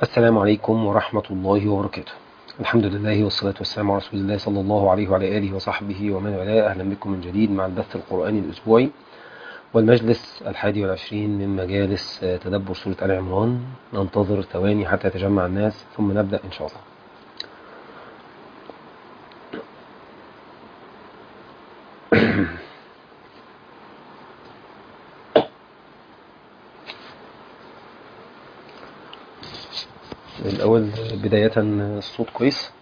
السلام عليكم ورحمة الله وبركاته الحمد لله والصلاة والسلام على رسول الله صلى الله عليه وعلى آله وصحبه ومن والاه أهلا بكم من جديد مع البث القرآني الأسبوعي والمجلس الحادي والعشرين من مجالس تدبر سورة آل عمران ننتظر ثواني حتى يتجمع الناس ثم نبدأ إن شاء الله الأول بداية الصوت كويس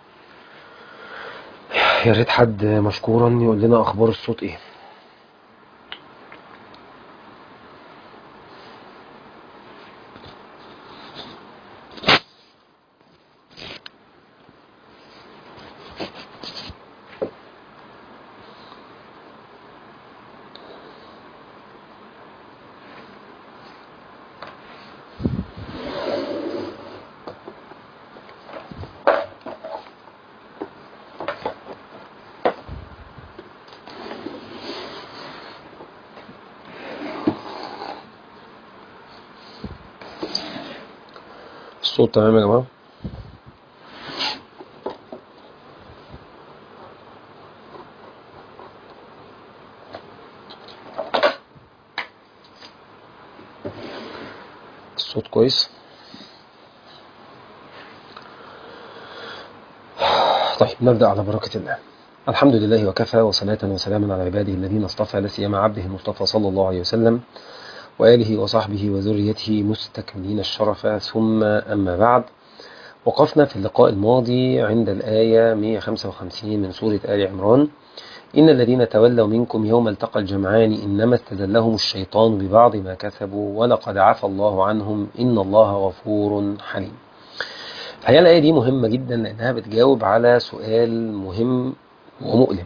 يا ريت حد مشكورا يقول لنا أخبار الصوت إيه الصوت تمام يا جماعة الصوت كويس طيب نبدأ على بركة الله الحمد لله وكفى وصلاة وسلاما على عباده الذين اصطفى لا سيما عبده المصطفى صلى الله عليه وسلم وآله وصحبه وذريته مستكملين الشرف ثم أما بعد وقفنا في اللقاء الماضي عند الآية 155 من سورة آل عمران إن الذين تولوا منكم يوم التقى الجمعان إنما استزلهم الشيطان ببعض ما كسبوا ولقد عفى الله عنهم إن الله غفور حليم فهي الآية دي مهمة جدا لأنها بتجاوب على سؤال مهم ومؤلم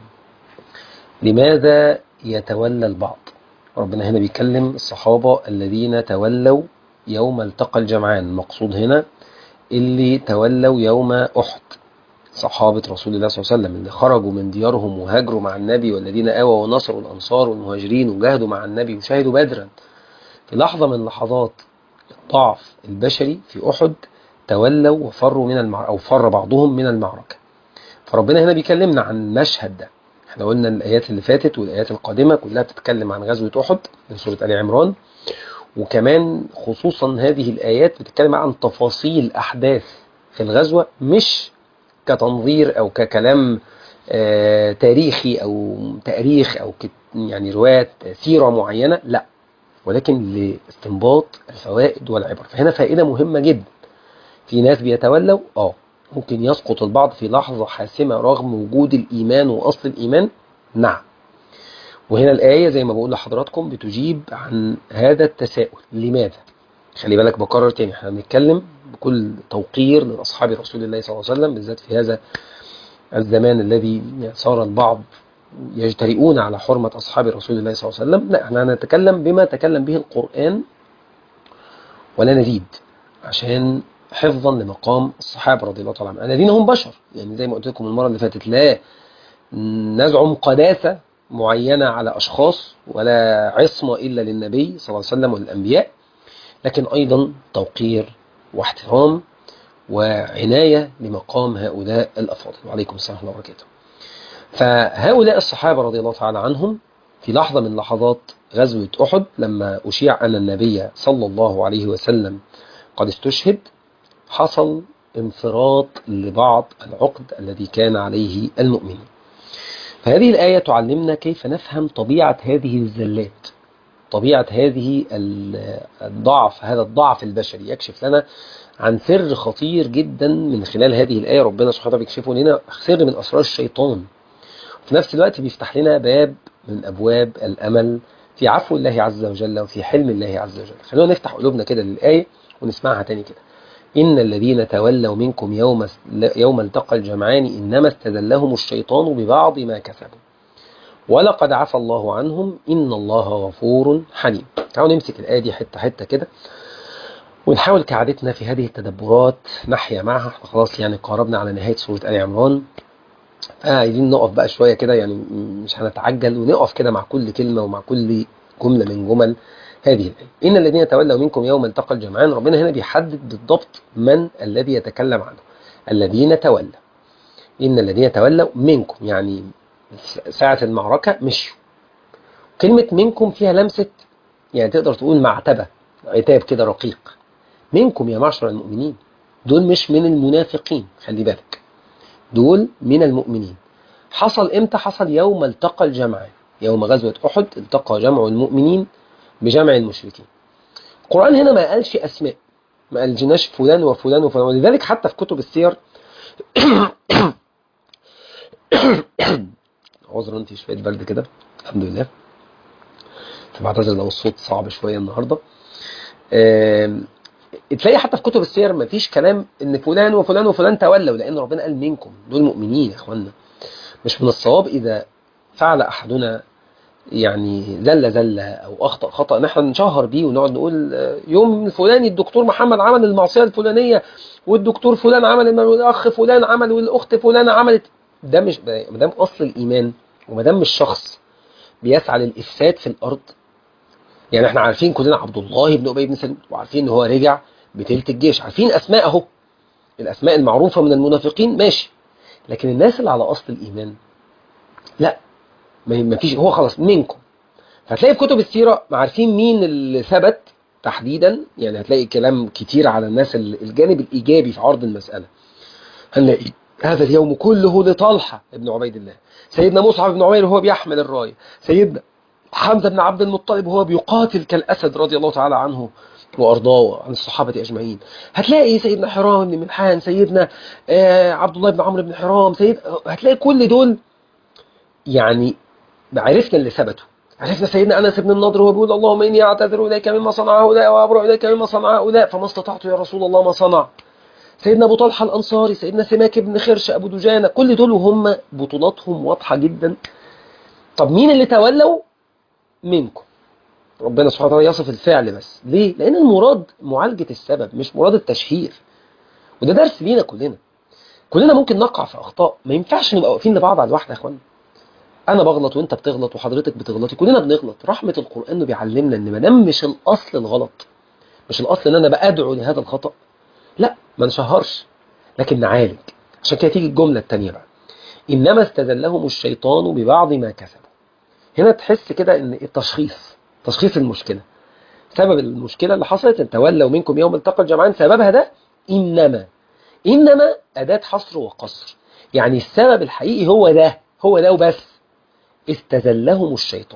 لماذا يتولى البعض ربنا هنا بيكلم الصحابة الذين تولوا يوم التقى الجمعان المقصود هنا اللي تولوا يوم أحد صحابة رسول الله صلى الله عليه وسلم اللي خرجوا من ديارهم وهاجروا مع النبي والذين آووا ونصروا الأنصار والمهاجرين وجاهدوا مع النبي وشاهدوا بدرا في لحظة من لحظات الضعف البشري في أحد تولوا وفروا من المعركة أو فر بعضهم من المعركة فربنا هنا بيكلمنا عن المشهد ده احنا قلنا الآيات اللي فاتت والآيات القادمة كلها بتتكلم عن غزوة أحد من سورة آل عمران وكمان خصوصا هذه الآيات بتتكلم عن تفاصيل أحداث في الغزوة مش كتنظير أو ككلام آه تاريخي أو تاريخ أو يعني روايات سيرة معينة لا ولكن لاستنباط الفوائد والعبر فهنا فائدة مهمة جدا في ناس بيتولوا اه ممكن يسقط البعض في لحظة حاسمة رغم وجود الإيمان وأصل الإيمان نعم وهنا الآية زي ما بقول لحضراتكم بتجيب عن هذا التساؤل لماذا خلي بالك بكرر تاني احنا بنتكلم بكل توقير لأصحاب رسول الله صلى الله عليه وسلم بالذات في هذا الزمان الذي صار البعض يجترئون على حرمة أصحاب رسول الله صلى الله عليه وسلم لا احنا نتكلم بما تكلم به القرآن ولا نزيد عشان حفظا لمقام الصحابة رضي الله تعالى عنهم الذين هم بشر يعني زي ما قلت لكم المرة اللي فاتت لا نزعم قداسة معينة على أشخاص ولا عصمة إلا للنبي صلى الله عليه وسلم والأنبياء لكن أيضا توقير واحترام وعناية لمقام هؤلاء الأفاضل وعليكم السلام ورحمة الله وبركاته فهؤلاء الصحابة رضي الله تعالى عنهم في لحظة من لحظات غزوة أحد لما أشيع أن النبي صلى الله عليه وسلم قد استشهد حصل انفراط لبعض العقد الذي كان عليه المؤمنين فهذه الآية تعلمنا كيف نفهم طبيعة هذه الزلات طبيعة هذه الضعف هذا الضعف البشري يكشف لنا عن سر خطير جدا من خلال هذه الآية ربنا سبحانه وتعالى بيكشفه لنا سر من أسرار الشيطان في نفس الوقت بيفتح لنا باب من أبواب الأمل في عفو الله عز وجل وفي حلم الله عز وجل خلونا نفتح قلوبنا كده للآية ونسمعها تاني كده إن الذين تولوا منكم يوم يوم التقى الجمعان إنما استذلهم الشيطان ببعض ما كسبوا ولقد عفى الله عنهم إن الله غفور حليم تعالوا نمسك الآية دي حتة حتة كده ونحاول كعادتنا في هذه التدبرات نحيا معها خلاص يعني قاربنا على نهاية سورة آل عمران عايزين نقف بقى شوية كده يعني مش هنتعجل ونقف كده مع كل كلمة ومع كل جملة من جمل هذه الآية إن الذين تولوا منكم يوم التقى الجمعان ربنا هنا بيحدد بالضبط من الذي يتكلم عنه الذين تولوا إن الذين تولوا منكم يعني ساعة المعركة مشوا كلمة منكم فيها لمسة يعني تقدر تقول معتبة عتاب كده رقيق منكم يا معشر المؤمنين دول مش من المنافقين خلي بالك دول من المؤمنين حصل امتى حصل يوم التقى الجمعان يوم غزوة أحد التقى جمع المؤمنين بجمع المشركين القرآن هنا ما قالش أسماء ما قالجناش فلان وفلان وفلان ولذلك حتى في كتب السير عذرا انت شوية برد كده الحمد لله فبعتذر لو الصوت صعب شوية النهاردة تلاقي حتى في كتب السير ما فيش كلام ان فلان وفلان وفلان تولوا لان ربنا قال منكم دول مؤمنين يا اخوانا مش من الصواب اذا فعل احدنا يعني زل زلة او اخطأ خطأ نحن نشهر بيه ونقعد نقول يوم الفلاني الدكتور محمد عمل المعصية الفلانية والدكتور فلان عمل والاخ فلان عمل والاخت فلانة عملت ده مش ما دام اصل الايمان وما دام الشخص بيسعى للافساد في الارض يعني احنا عارفين كلنا عبد الله بن ابي بن سلول وعارفين ان هو رجع بتلت الجيش عارفين اسماء اهو الاسماء المعروفه من المنافقين ماشي لكن الناس اللي على اصل الايمان لا ما فيش هو خلاص منكم هتلاقي في كتب السيره عارفين مين اللي ثبت تحديدا يعني هتلاقي كلام كتير على الناس الجانب الايجابي في عرض المساله هنلاقي هذا اليوم كله لطلحه ابن عبيد الله سيدنا مصعب بن عمير وهو بيحمل الرايه سيدنا حمزة بن عبد المطلب وهو بيقاتل كالأسد رضي الله تعالى عنه وأرضاه عن الصحابة أجمعين هتلاقي سيدنا حرام بن منحان سيدنا آه عبد الله بن عمرو بن حرام سيد هتلاقي كل دول يعني عرفنا اللي ثبتوا عرفنا سيدنا أنس بن النضر وهو بيقول اللهم إني أعتذر إليك مما صنع هؤلاء وأبرأ إليك مما صنع هؤلاء فما استطعت يا رسول الله ما صنع سيدنا أبو طلحة الأنصاري سيدنا سماك بن خرش أبو دجانة كل دول وهم بطولاتهم واضحة جدا طب مين اللي تولوا منكم ربنا سبحانه وتعالى يصف الفعل بس ليه؟ لأن المراد معالجة السبب مش مراد التشهير وده درس لينا كلنا كلنا ممكن نقع في أخطاء ما ينفعش نبقى واقفين لبعض على الواحدة يا اخوانا أنا بغلط وأنت بتغلط وحضرتك بتغلطي كلنا بنغلط رحمة القرآن إنه بيعلمنا إن ما دام مش الأصل الغلط مش الأصل إن أنا بأدعو لهذا الخطأ لا ما نشهرش لكن نعالج عشان كده تيجي الجملة الثانية بقى إنما استزلهم الشيطان ببعض ما كسبوا هنا تحس كده ان التشخيص تشخيص المشكلة سبب المشكلة اللي حصلت ان تولوا منكم يوم التقى الجمعان سببها ده إنما إنما أداة حصر وقصر يعني السبب الحقيقي هو ده هو ده وبس استزلهم الشيطان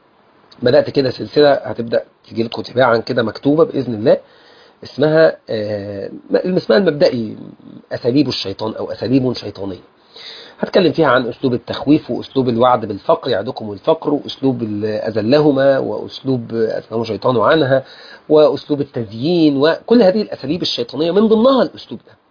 بدأت كده سلسلة هتبدأ تجي لكم تباعا كده مكتوبة بإذن الله اسمها آه اسمها المبدئي أساليب الشيطان أو أساليب شيطانية هتكلم فيها عن أسلوب التخويف وأسلوب الوعد بالفقر يعدكم الفقر وأسلوب أذلهما وأسلوب أثنهم شيطان عنها وأسلوب التزيين وكل هذه الأساليب الشيطانية من ضمنها الأسلوب ده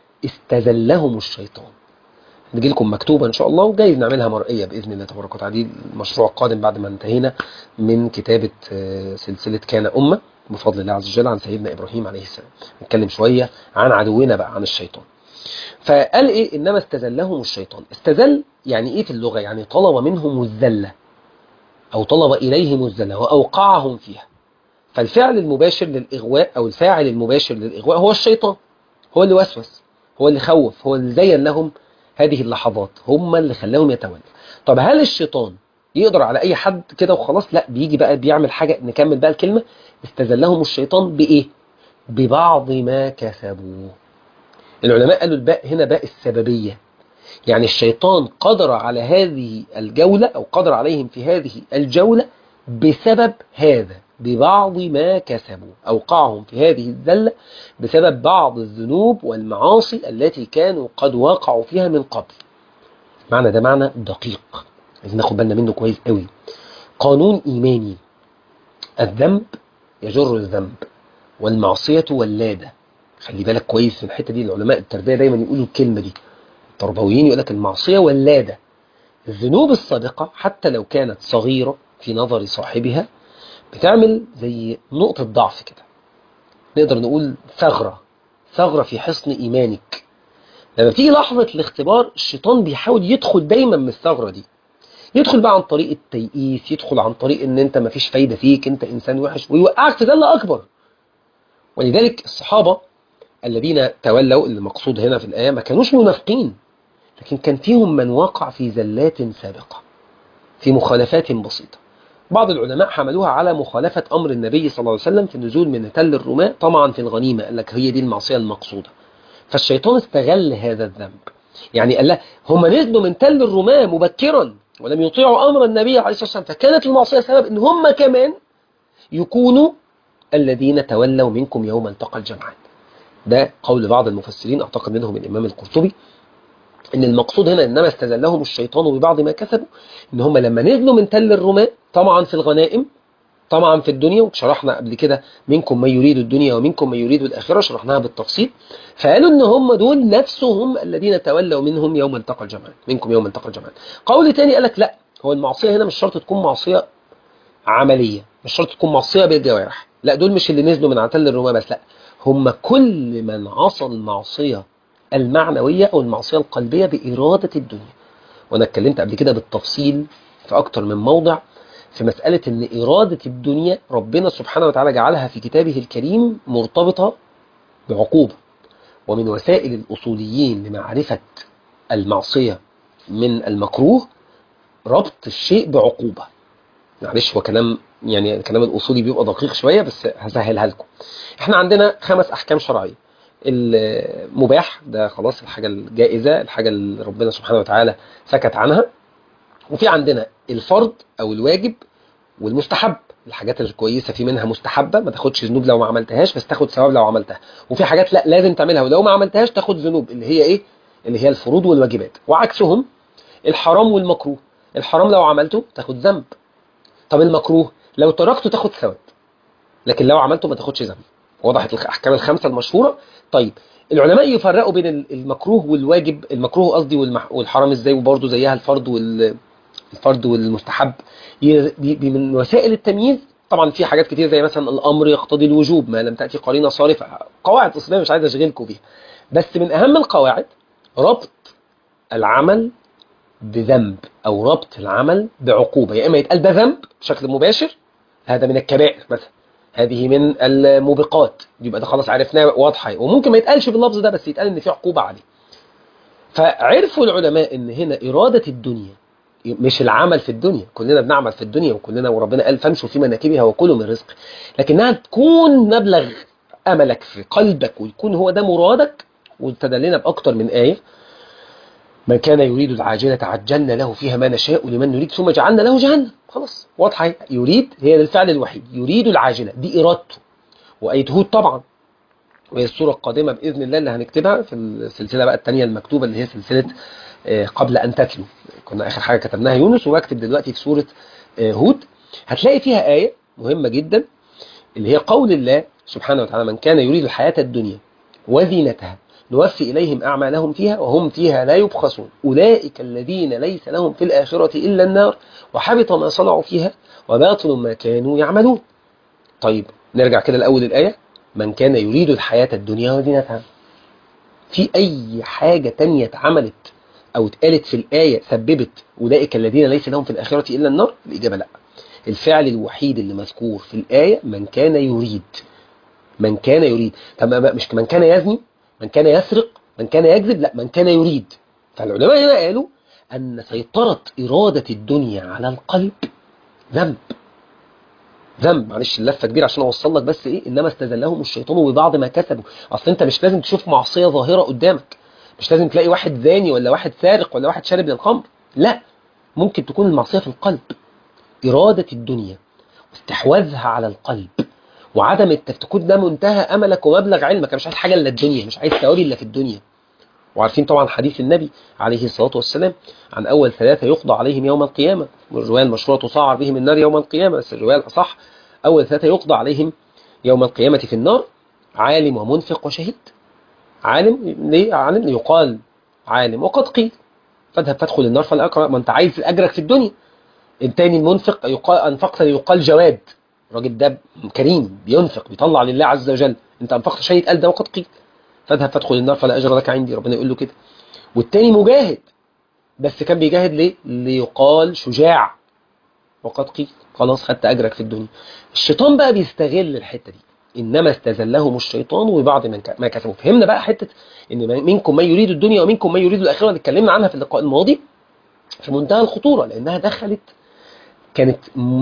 استذلهم الشيطان نجي لكم مكتوبة إن شاء الله وجايز نعملها مرئية بإذن الله تبارك وتعالى دي المشروع القادم بعد ما انتهينا من كتابة سلسلة كان أمة بفضل الله عز وجل عن سيدنا إبراهيم عليه السلام نتكلم شوية عن عدونا بقى عن الشيطان فقال ايه انما استزلهم الشيطان استزل يعني ايه في اللغة يعني طلب منهم الذلة او طلب اليهم الذلة واوقعهم فيها فالفعل المباشر للاغواء او الفاعل المباشر للاغواء هو الشيطان هو اللي وسوس هو اللي خوف هو اللي زين لهم هذه اللحظات هم اللي خلاهم يتولوا طب هل الشيطان يقدر على اي حد كده وخلاص لا بيجي بقى بيعمل حاجة نكمل بقى الكلمة استزلهم الشيطان بايه ببعض ما كسبوا العلماء قالوا الباء هنا باء السببية يعني الشيطان قدر على هذه الجولة أو قدر عليهم في هذه الجولة بسبب هذا ببعض ما كسبوا أوقعهم في هذه الذلة بسبب بعض الذنوب والمعاصي التي كانوا قد وقعوا فيها من قبل معنى ده معنى دقيق لازم ناخد بالنا منه كويس قوي قانون إيماني الذنب يجر الذنب والمعصية واللادة خلي بالك كويس في الحته دي العلماء التربيه دايما يقولوا الكلمه دي التربويين يقول لك المعصيه ولاده الذنوب السابقه حتى لو كانت صغيره في نظر صاحبها بتعمل زي نقطه ضعف كده نقدر نقول ثغره ثغره في حصن ايمانك لما بتيجي لحظه الاختبار الشيطان بيحاول يدخل دايما من الثغره دي يدخل بقى عن طريق التيئيس يدخل عن طريق ان انت مفيش فايدة فيك انت انسان وحش ويوقعك في ذلة اكبر ولذلك الصحابة الذين تولوا المقصود هنا في الآية ما كانوش منافقين لكن كان فيهم من وقع في زلات سابقة في مخالفات بسيطة بعض العلماء حملوها على مخالفة أمر النبي صلى الله عليه وسلم في النزول من تل الرماء طمعا في الغنيمة قال لك هي دي المعصية المقصودة فالشيطان استغل هذا الذنب يعني قال له هم نزلوا من تل الرماة مبكرا ولم يطيعوا أمر النبي عليه الصلاة والسلام فكانت المعصية سبب ان هم كمان يكونوا الذين تولوا منكم يوم التقى الجمعان ده قول بعض المفسرين أعتقد منهم الإمام القرطبي ان المقصود هنا انما استزلهم الشيطان ببعض ما كسبوا ان هم لما نزلوا من تل الرماء طمعا في الغنائم طمعا في الدنيا وشرحنا قبل كده منكم من يريد الدنيا ومنكم من يريد الآخرة شرحناها بالتفصيل فقالوا ان هم دول نفسهم الذين تولوا منهم يوم التقى الجمعان منكم يوم التقى الجمعان قول تاني قال لك لا هو المعصية هنا مش شرط تكون معصية عملية مش شرط تكون معصية بالجوارح لا دول مش اللي نزلوا من عتل الرماة بس لا هم كل من عصى المعصية المعنوية أو المعصية القلبية بإرادة الدنيا وأنا اتكلمت قبل كده بالتفصيل في أكتر من موضع في مسألة أن إرادة الدنيا ربنا سبحانه وتعالى جعلها في كتابه الكريم مرتبطة بعقوبة ومن وسائل الأصوليين لمعرفة المعصية من المكروه ربط الشيء بعقوبة معلش هو كلام يعني الكلام الأصولي بيبقى دقيق شوية بس هسهلها لكم احنا عندنا خمس أحكام شرعية المباح ده خلاص الحاجة الجائزة الحاجة اللي ربنا سبحانه وتعالى سكت عنها وفي عندنا الفرض أو الواجب والمستحب الحاجات الكويسة في منها مستحبة ما تاخدش ذنوب لو ما عملتهاش بس تاخد ثواب لو عملتها وفي حاجات لا لازم تعملها ولو ما عملتهاش تاخد ذنوب اللي هي ايه اللي هي الفروض والواجبات وعكسهم الحرام والمكروه الحرام لو عملته تاخد ذنب طب المكروه لو تركته تاخد ثواب لكن لو عملته ما تاخدش ذنب وضحت الاحكام الخمسه المشهوره طيب العلماء يفرقوا بين المكروه والواجب المكروه قصدي والحرام ازاي وبرضه زيها الفرض وال الفرض والمستحب من وسائل التمييز طبعا في حاجات كتير زي مثلا الامر يقتضي الوجوب ما لم تاتي قرينه صارفه قواعد اصوليه مش عايز اشغلكم بيها بس من اهم القواعد ربط العمل بذنب او ربط العمل بعقوبه يا اما يتقال ده ذنب بشكل مباشر هذا من الكبائر مثلا هذه من الموبقات يبقى ده خلاص عرفناه واضحه وممكن ما يتقالش باللفظ ده بس يتقال ان في عقوبه عليه فعرفوا العلماء ان هنا اراده الدنيا مش العمل في الدنيا كلنا بنعمل في الدنيا وكلنا وربنا قال فامشوا في مناكبها وكلوا من رزق لكنها تكون مبلغ املك في قلبك ويكون هو ده مرادك واستدلنا باكتر من ايه من كان يريد العاجلة عجلنا له فيها ما نشاء لمن نريد ثم جعلنا له جهنم خلاص واضحة يريد هي الفعل الوحيد يريد العاجلة دي إرادته وآية هود طبعا وهي السورة القادمة بإذن الله اللي هنكتبها في السلسلة بقى الثانية المكتوبة اللي هي سلسلة قبل أن تتلو كنا آخر حاجة كتبناها يونس وبكتب دلوقتي في سورة هود هتلاقي فيها آية مهمة جدا اللي هي قول الله سبحانه وتعالى من كان يريد الحياة الدنيا وزينتها نوفي إليهم أعمالهم فيها وهم فيها لا يبخسون أولئك الذين ليس لهم في الآخرة إلا النار وحبط ما صنعوا فيها وباطل ما كانوا يعملون طيب نرجع كده لأول الآية من كان يريد الحياة الدنيا وزينتها في أي حاجة تانية اتعملت أو اتقالت في الآية سببت أولئك الذين ليس لهم في الآخرة إلا النار الإجابة لا الفعل الوحيد اللي مذكور في الآية من كان يريد من كان يريد طب مش من كان يزني من كان يسرق من كان يكذب لا من كان يريد فالعلماء هنا قالوا أن سيطرة إرادة الدنيا على القلب ذنب ذنب معلش اللفة كبيرة عشان أوصل لك بس إيه إنما استزلهم الشيطان ببعض ما كسبوا أصل أنت مش لازم تشوف معصية ظاهرة قدامك مش لازم تلاقي واحد زاني ولا واحد سارق ولا واحد شارب للخمر لا ممكن تكون المعصية في القلب إرادة الدنيا واستحواذها على القلب وعدم التكون ده منتهى املك ومبلغ علمك مش عايز حاجه الا الدنيا مش عايز ثواب الا في الدنيا وعارفين طبعا حديث النبي عليه الصلاه والسلام عن اول ثلاثه يقضى عليهم يوم القيامه والروايه المشهوره تصعر بهم النار يوم القيامه بس الروايه الاصح اول ثلاثه يقضى عليهم يوم القيامه في النار عالم ومنفق وشهيد عالم ليه عالم يقال عالم وقد قيل فاذهب فادخل النار فلا اقرا ما انت عايز اجرك في الدنيا الثاني المنفق يقال انفقت يقال جواد الراجل ده كريم بينفق بيطلع لله عز وجل انت انفقت شيء قال ده وقد قيل فاذهب فادخل النار فلا اجر لك عندي ربنا يقول له كده والتاني مجاهد بس كان بيجاهد ليه ليقال شجاع وقد قيل خلاص خدت اجرك في الدنيا الشيطان بقى بيستغل الحته دي انما استزلهم الشيطان ببعض من ما كسبوا فهمنا بقى حته ان منكم من يريد الدنيا ومنكم من يريد الاخره اللي اتكلمنا عنها في اللقاء الماضي في منتهى الخطوره لانها دخلت كانت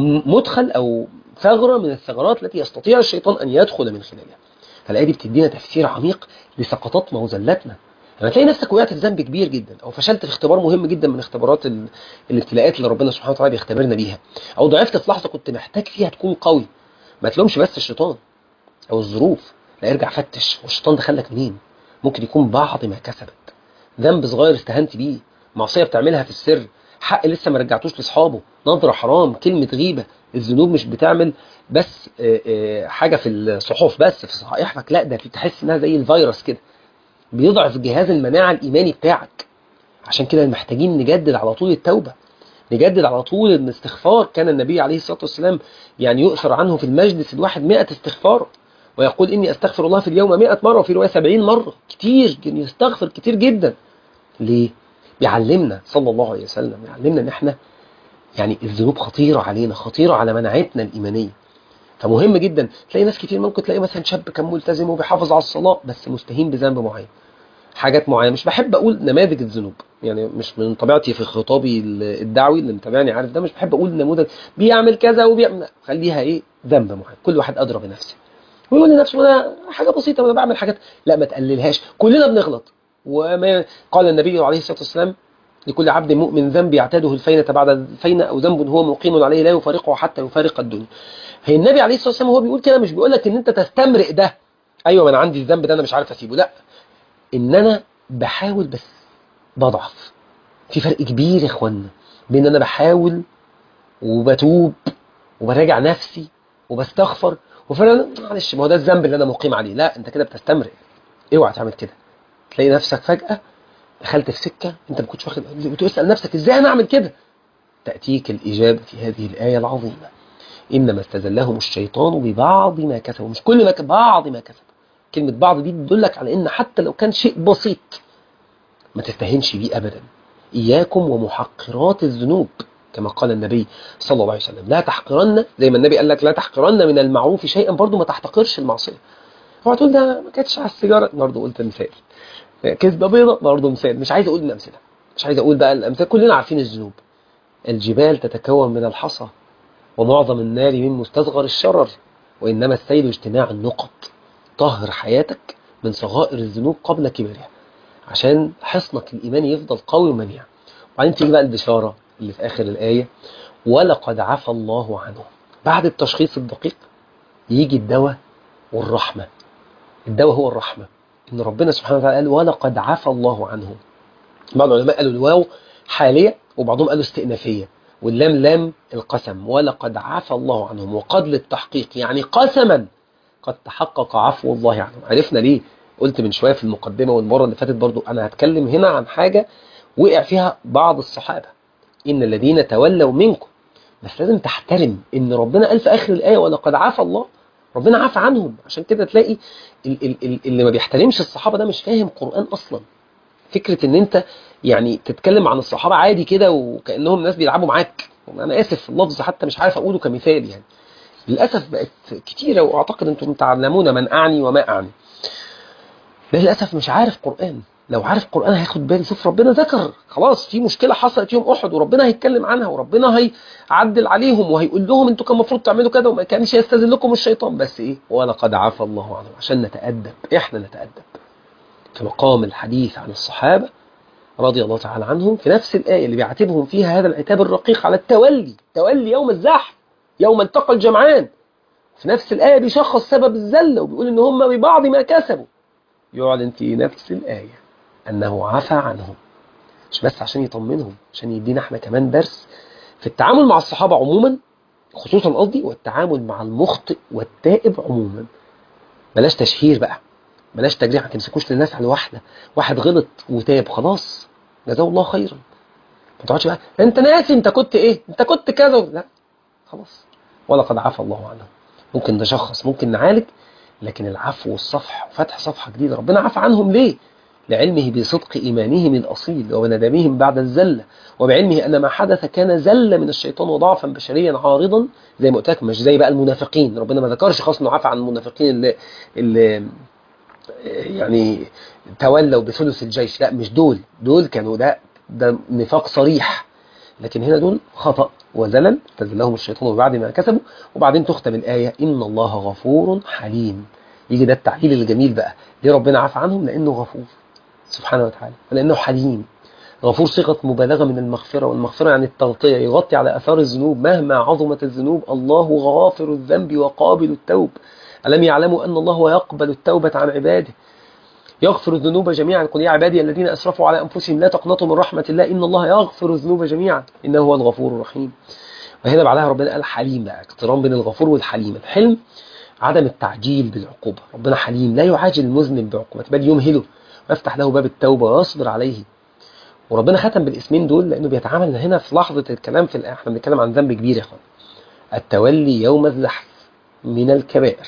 مدخل او ثغره من الثغرات التي يستطيع الشيطان ان يدخل من خلالها فالايه دي بتدينا تفسير عميق لسقطاتنا وزلاتنا لما تلاقي نفسك وقعت في ذنب كبير جدا او فشلت في اختبار مهم جدا من اختبارات الابتلاءات اللي ربنا سبحانه وتعالى بيختبرنا بيها او ضعفت في لحظه كنت محتاج فيها تكون قوي ما تلومش بس الشيطان او الظروف لا ارجع فتش والشيطان دخلك منين ممكن يكون بعض ما كسبت ذنب صغير استهنت بيه معصيه بتعملها في السر حق لسه ما رجعتوش لاصحابه نظره حرام كلمه غيبه الذنوب مش بتعمل بس حاجه في الصحف بس في صحائفك لا ده تحس انها زي الفيروس كده بيضعف جهاز المناعه الايماني بتاعك عشان كده محتاجين نجدد على طول التوبه نجدد على طول الاستغفار كان النبي عليه الصلاه والسلام يعني يؤثر عنه في المجلس الواحد 100 استغفار ويقول إني أستغفر الله في اليوم 100 مرة وفي رواية 70 مرة كتير يستغفر كتير جدا ليه؟ بيعلمنا صلى الله عليه وسلم يعلمنا ان احنا يعني الذنوب خطيرة علينا خطيرة على مناعتنا الإيمانية فمهم جدا تلاقي ناس كتير ممكن تلاقي مثلا شاب كان ملتزم وبيحافظ على الصلاة بس مستهين بذنب معين حاجات معينة مش بحب أقول نماذج الذنوب يعني مش من طبيعتي في خطابي الدعوي اللي متابعني عارف ده مش بحب أقول نموذج بيعمل كذا وبيعمل خليها إيه ذنب معين كل واحد أدرى بنفسه ويقول لنفسه انا حاجه بسيطه وانا بعمل حاجات لا ما تقللهاش كلنا بنغلط وما قال النبي عليه الصلاه والسلام لكل عبد مؤمن ذنب يعتاده الفينة بعد الفينة او ذنب هو مقيم عليه لا يفارقه حتى يفارق الدنيا هي النبي عليه الصلاه والسلام هو بيقول كده مش بيقول لك ان انت تستمرئ ده ايوه ما انا عندي الذنب ده انا مش عارف اسيبه لا ان انا بحاول بس بضعف في فرق كبير يا اخوانا بين انا بحاول وبتوب وبراجع نفسي وبستغفر وفعلا معلش ما هو ده الذنب اللي انا مقيم عليه لا انت كده بتستمرئ اوعى تعمل كده تلاقي نفسك فجأة دخلت في سكة انت ما كنتش واخد وتسأل نفسك ازاي انا اعمل كده تأتيك الإجابة في هذه الآية العظيمة إنما استزلهم الشيطان ببعض ما كسبوا مش كل ما ك... بعض ما كسبوا كلمة بعض دي تدلك على إن حتى لو كان شيء بسيط ما تستهنش بيه أبدا إياكم ومحقرات الذنوب كما قال النبي صلى الله عليه وسلم لا تحقرن زي ما النبي قال لك لا تحقرن من المعروف شيئا برضو ما تحتقرش المعصية هو تقول ده ما كانتش على السيجارة برضو قلت مثال كذبة بيضة برضو مثال مش عايز أقول الأمثلة مش عايز أقول بقى الأمثلة كلنا عارفين الذنوب الجبال تتكون من الحصى ومعظم النار من مستصغر الشرر وإنما السيل اجتماع النقط طهر حياتك من صغائر الذنوب قبل كبرها عشان حصنك الإيماني يفضل قوي ومنيع وبعدين تيجي بقى البشارة اللي في آخر الآية ولقد عفى الله عنه بعد التشخيص الدقيق يجي الدواء والرحمة الدواء هو الرحمة إن ربنا سبحانه وتعالى قال ولقد عفى الله عنه بعض العلماء قالوا الواو حالية وبعضهم قالوا استئنافية واللام لام القسم ولقد عفى الله عنهم وقد للتحقيق يعني قسما قد تحقق عفو الله عنهم عرفنا ليه قلت من شوية في المقدمة والمرة اللي فاتت برضو أنا هتكلم هنا عن حاجة وقع فيها بعض الصحابة إن الذين تولوا منكم بس لازم تحترم إن ربنا قال في آخر الآية ولقد عفى الله ربنا عفى عنهم عشان كده تلاقي اللي ما بيحترمش الصحابة ده مش فاهم قرآن أصلا فكرة ان انت يعني تتكلم عن الصحابة عادي كده وكأنهم ناس بيلعبوا معاك انا اسف في اللفظ حتى مش عارف اقوله كمثال يعني للأسف بقت كتيرة واعتقد انتم تعلمون من اعني وما اعني للأسف مش عارف قرآن لو عارف قرآن هياخد بالي شوف ربنا ذكر خلاص في مشكلة حصلت يوم أحد وربنا هيتكلم عنها وربنا هيعدل عليهم وهيقول لهم انتوا كان المفروض تعملوا كده وما كانش يستذلكم الشيطان بس ايه ولقد عفى الله عنهم عشان نتأدب احنا نتأدب في مقام الحديث عن الصحابة رضي الله تعالى عنهم في نفس الآية اللي بيعاتبهم فيها هذا العتاب الرقيق على التولي تولي يوم الزحف يوم التقى الجمعان في نفس الآية بيشخص سبب الزلة وبيقول إن هم ببعض ما كسبوا يعلن في نفس الآية أنه عفى عنهم مش بس عشان يطمنهم عشان يدينا احنا كمان درس في التعامل مع الصحابة عموما خصوصا قصدي والتعامل مع المخطئ والتائب عموما بلاش تشهير بقى بلاش تجريح ما تمسكوش للناس على واحده واحد غلط وتاب خلاص جزاه الله خيرا ما تقعدش بقى انت ناسي انت كنت ايه انت كنت كذا لا خلاص ولقد عفى الله عنه ممكن نشخص ممكن نعالج لكن العفو والصفح وفتح صفحه جديده ربنا عفى عنهم ليه لعلمه بصدق إيمانهم الأصيل وندمهم بعد الزلة وبعلمه أن ما حدث كان زلة من الشيطان وضعفا بشريا عارضا زي ما قلت لك مش زي بقى المنافقين ربنا ما ذكرش خاص انه عفى عن المنافقين اللي, اللي يعني تولوا بثلث الجيش لا مش دول دول كانوا ده ده نفاق صريح لكن هنا دول خطأ وزلل فزلهم الشيطان بعد ما كسبوا وبعدين تختم الآية إن الله غفور حليم يجي ده التعليل الجميل بقى ليه ربنا عفى عنهم لأنه غفور سبحانه وتعالى ولأنه حليم غفور صيغة مبالغة من المغفرة والمغفرة يعني التغطية يغطي على أثار الذنوب مهما عظمت الذنوب الله غافر الذنب وقابل التوب ألم يعلموا أن الله يقبل التوبة عن عباده يغفر الذنوب جميعا قل يا عبادي الذين أسرفوا على أنفسهم لا تقنطوا من رحمة الله إن الله يغفر الذنوب جميعا إنه هو الغفور الرحيم وهنا بعدها ربنا قال حليم بقى اقتران بين الغفور والحليم الحلم عدم التعجيل بالعقوبة ربنا حليم لا يعاجل المذنب بعقوبته بل يمهله ويفتح له باب التوبة ويصبر عليه وربنا ختم بالاسمين دول لأنه بيتعامل هنا في لحظة الكلام في احنا بنتكلم عن ذنب كبير يا اخوان التولي يوم الزحف من الكبائر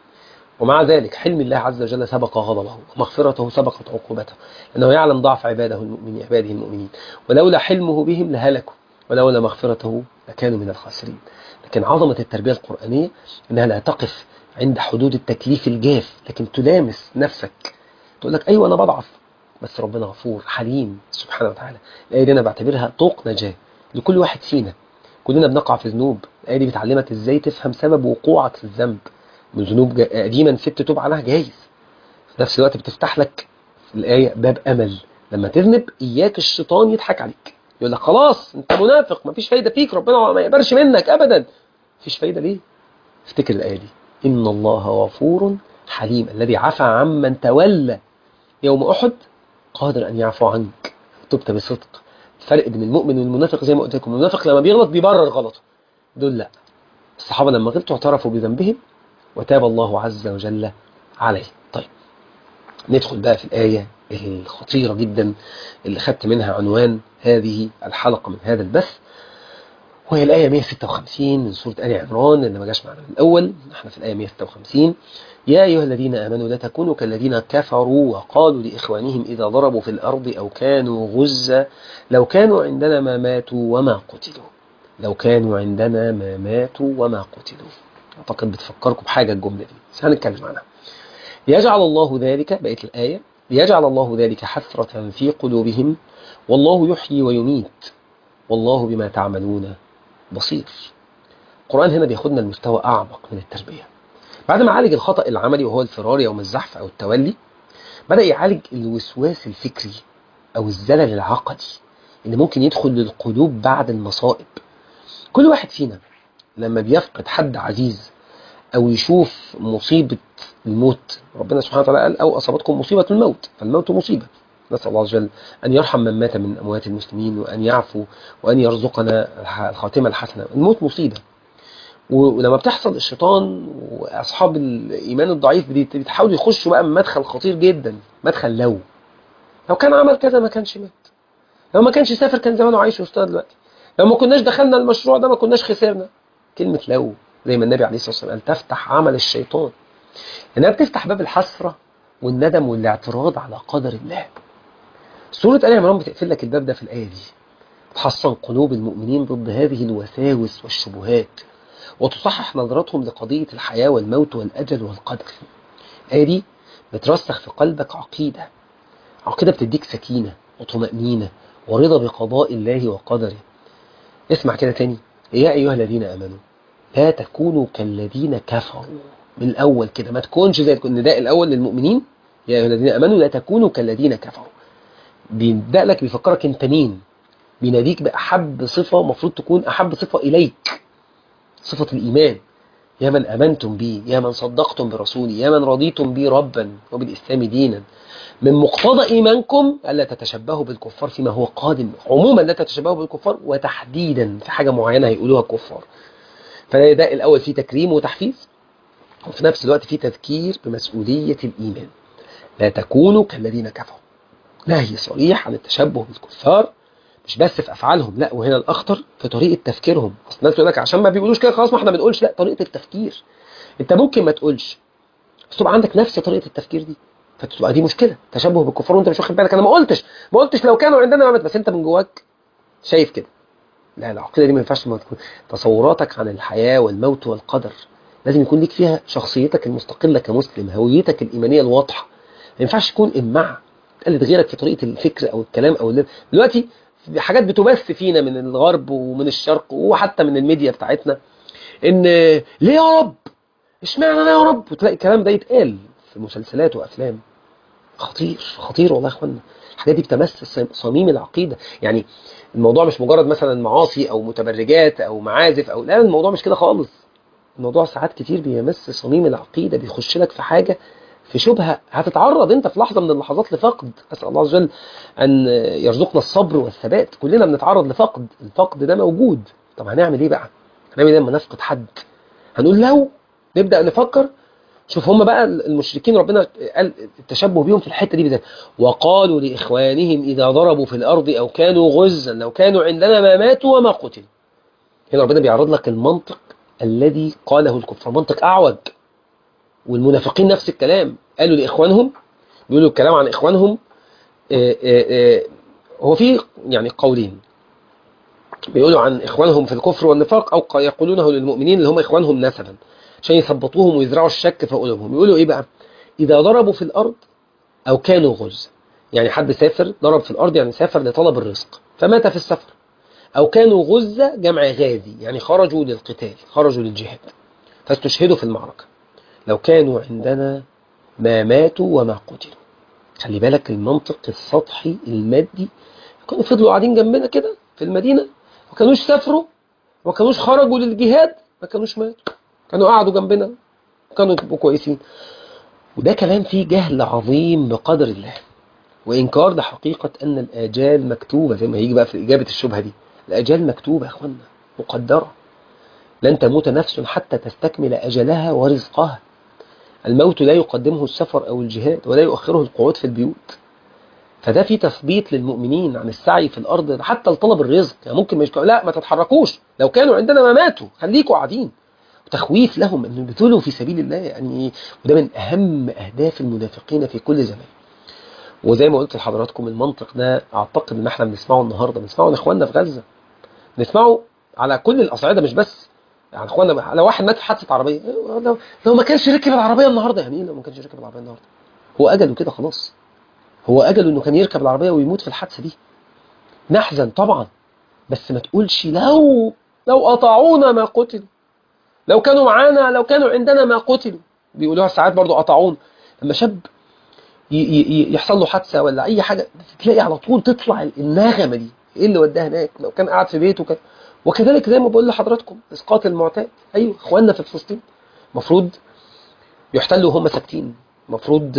ومع ذلك حلم الله عز وجل سبق غضبه ومغفرته سبقت عقوبته لأنه يعلم ضعف عباده المؤمنين عباده المؤمنين ولولا حلمه بهم لهلكوا ولولا مغفرته لكانوا من الخاسرين لكن عظمة التربية القرآنية أنها لا تقف عند حدود التكليف الجاف لكن تلامس نفسك تقول لك أيوة أنا بضعف بس ربنا غفور حليم سبحانه وتعالى الآية دي أنا بعتبرها طوق نجاة لكل واحد فينا كلنا بنقع في ذنوب الآية دي بتعلمك إزاي تفهم سبب وقوعك في الذنب من ذنوب قديمة نسيت تتوب عنها جايز في نفس الوقت بتفتح لك الآية باب أمل لما تذنب إياك الشيطان يضحك عليك يقول لك خلاص أنت منافق مفيش فايدة فيك ربنا ما يقبلش منك أبدا مفيش فايدة ليه افتكر الآية دي إن الله غفور حليم الذي عفى عمن تولى يوم أحد قادر أن يعفو عنك تبت بصدق الفرق بين المؤمن والمنافق زي ما قلت لكم المنافق لما بيغلط بيبرر غلطه دول لا الصحابة لما غلطوا اعترفوا بذنبهم وتاب الله عز وجل عليه طيب ندخل بقى في الآية الخطيرة جدا اللي خدت منها عنوان هذه الحلقة من هذا البث وهي الآية 156 من سورة آل عمران اللي ما جاش معنا من الأول احنا في الآية 156 يا أيها الذين آمنوا لا تكونوا كالذين كفروا وقالوا لإخوانهم إذا ضربوا في الأرض أو كانوا غزة لو كانوا عندنا ما ماتوا وما قتلوا لو كانوا عندنا ما ماتوا وما قتلوا أعتقد بتفكركم بحاجة الجملة دي بس هنتكلم عنها ليجعل الله ذلك بقية الآية ليجعل الله ذلك حسرة في قلوبهم والله يحيي ويميت والله بما تعملون بصير القرآن هنا بياخدنا لمستوى أعمق من التربية بعد ما عالج الخطأ العملي وهو الفرار يوم الزحف أو التولي بدأ يعالج الوسواس الفكري أو الزلل العقدي اللي ممكن يدخل للقلوب بعد المصائب كل واحد فينا لما بيفقد حد عزيز أو يشوف مصيبة الموت ربنا سبحانه وتعالى قال أو أصابتكم مصيبة الموت فالموت مصيبة نسأل الله عز وجل أن يرحم من مات من أموات المسلمين وأن يعفو وأن يرزقنا الخاتمة الحسنة الموت مصيبة ولما بتحصل الشيطان وأصحاب الإيمان الضعيف بتحاولوا يخشوا بقى من مدخل خطير جدا مدخل لو لو كان عمل كذا ما كانش مات لو ما كانش سافر كان زمانه عايش وسطنا دلوقتي لو ما كناش دخلنا المشروع ده ما كناش خسرنا كلمة لو زي ما النبي عليه الصلاة والسلام قال تفتح عمل الشيطان إنها بتفتح باب الحسرة والندم والاعتراض على قدر الله سورة آل عمران بتقفل لك الباب ده في الآية دي تحصن قلوب المؤمنين ضد هذه الوساوس والشبهات وتصحح نظرتهم لقضية الحياة والموت والأجل والقدر الآية دي بترسخ في قلبك عقيدة عقيدة بتديك سكينة وطمأنينة ورضا بقضاء الله وقدره اسمع كده تاني يا أيها الذين آمنوا لا تكونوا كالذين كفروا من الأول كده ما تكونش زي النداء الأول للمؤمنين يا أيها الذين آمنوا لا تكونوا كالذين كفروا بيبدأ لك بيفكرك انت مين بيناديك بأحب صفة مفروض تكون أحب صفة إليك صفة الإيمان يا من أمنتم بي يا من صدقتم برسولي يا من رضيتم بي ربا وبالإسلام دينا من مقتضى إيمانكم ألا تتشبهوا بالكفار فيما هو قادم عموما لا تتشبهوا بالكفار وتحديدا في حاجة معينة هيقولوها الكفار فده الأول فيه تكريم وتحفيز وفي نفس الوقت فيه تذكير بمسؤولية الإيمان لا تكونوا كالذين كفروا نهي صريح عن التشبه بالكفار مش بس في افعالهم لا وهنا الاخطر في طريقه تفكيرهم اصل الناس تقول لك عشان ما بيقولوش كده خلاص ما احنا بنقولش لا طريقه التفكير انت ممكن ما تقولش بس تبقى عندك نفس طريقه التفكير دي فتبقى دي مشكله تشبه بالكفار وانت مش واخد بالك انا ما قلتش ما قلتش لو كانوا عندنا ممات بس انت من جواك شايف كده لا العقيده دي ما ينفعش ما تكون تصوراتك عن الحياه والموت والقدر لازم يكون ليك فيها شخصيتك المستقله كمسلم هويتك الايمانيه الواضحه ما ينفعش تكون امع تقلد غيرك في طريقه الفكر او الكلام او اللي. دلوقتي في حاجات بتبث فينا من الغرب ومن الشرق وحتى من الميديا بتاعتنا ان ليه يا رب اشمعنى انا يا رب وتلاقي الكلام ده يتقال في مسلسلات وافلام خطير خطير والله يا اخوانا الحاجات دي بتمس صميم العقيده يعني الموضوع مش مجرد مثلا معاصي او متبرجات او معازف او لا الموضوع مش كده خالص الموضوع ساعات كتير بيمس صميم العقيده بيخش لك في حاجه في شبهه هتتعرض انت في لحظه من اللحظات لفقد اسال الله عز وجل ان يرزقنا الصبر والثبات كلنا بنتعرض لفقد الفقد ده موجود طب هنعمل ايه بقى هنعمل ايه لما نفقد حد هنقول لو نبدا نفكر شوف هم بقى المشركين ربنا قال التشبه بيهم في الحته دي بالذات وقالوا لاخوانهم اذا ضربوا في الارض او كانوا غزا لو كانوا عندنا ما ماتوا وما قتلوا هنا ربنا بيعرض لك المنطق الذي قاله الكفار منطق اعوج والمنافقين نفس الكلام قالوا لاخوانهم بيقولوا الكلام عن اخوانهم آآ آآ هو في يعني قولين بيقولوا عن اخوانهم في الكفر والنفاق او يقولونه للمؤمنين اللي هم اخوانهم نسبا عشان يثبطوهم ويزرعوا الشك في قلوبهم يقولوا ايه بقى اذا ضربوا في الارض او كانوا غزا يعني حد سافر ضرب في الارض يعني سافر لطلب الرزق فمات في السفر او كانوا غزة جمع غازي يعني خرجوا للقتال خرجوا للجهاد فاستشهدوا في المعركة لو كانوا عندنا ما ماتوا وما قتلوا خلي بالك المنطق السطحي المادي كانوا فضلوا قاعدين جنبنا كده في المدينة ما كانوش سافروا ما كانوش خرجوا للجهاد ما كانوش ماتوا كانوا قعدوا جنبنا كانوا يبقوا كويسين وده كلام فيه جهل عظيم بقدر الله وإنكار ده حقيقة أن الآجال مكتوبة زي ما هيجي بقى في إجابة الشبهة دي الآجال مكتوبة يا أخوانا مقدرة لن تموت نفس حتى تستكمل أجلها ورزقها الموت لا يقدمه السفر أو الجهاد ولا يؤخره القعود في البيوت فده في تثبيت للمؤمنين عن السعي في الأرض حتى لطلب الرزق يعني ممكن مش لا ما تتحركوش لو كانوا عندنا ما ماتوا خليكوا قاعدين وتخويف لهم أن يبذلوا في سبيل الله يعني وده من أهم أهداف المنافقين في كل زمان وزي ما قلت لحضراتكم المنطق ده أعتقد إن احنا بنسمعه النهاردة بنسمعه لإخواننا في غزة بنسمعه على كل الأصعدة مش بس يعني إخواننا لو واحد مات في حادثة عربية لو, لو ما كانش ركب العربية النهاردة يعني إيه لو ما كانش ركب العربية النهاردة هو أجله كده خلاص هو أجله إنه كان يركب العربية ويموت في الحادثة دي نحزن طبعا بس ما تقولش لو لو أطاعونا ما قتلوا لو كانوا معانا لو كانوا عندنا ما قتلوا بيقولوها ساعات برضو قطعون لما شاب يحصل له حادثه ولا اي حاجه تلاقي على طول تطلع النغمه دي ايه اللي وداه هناك لو كان قاعد في بيته كان وكذلك زي ما بقول لحضراتكم اسقاط المعتاد ايوه اخواننا في فلسطين المفروض يحتلوا وهم ساكتين المفروض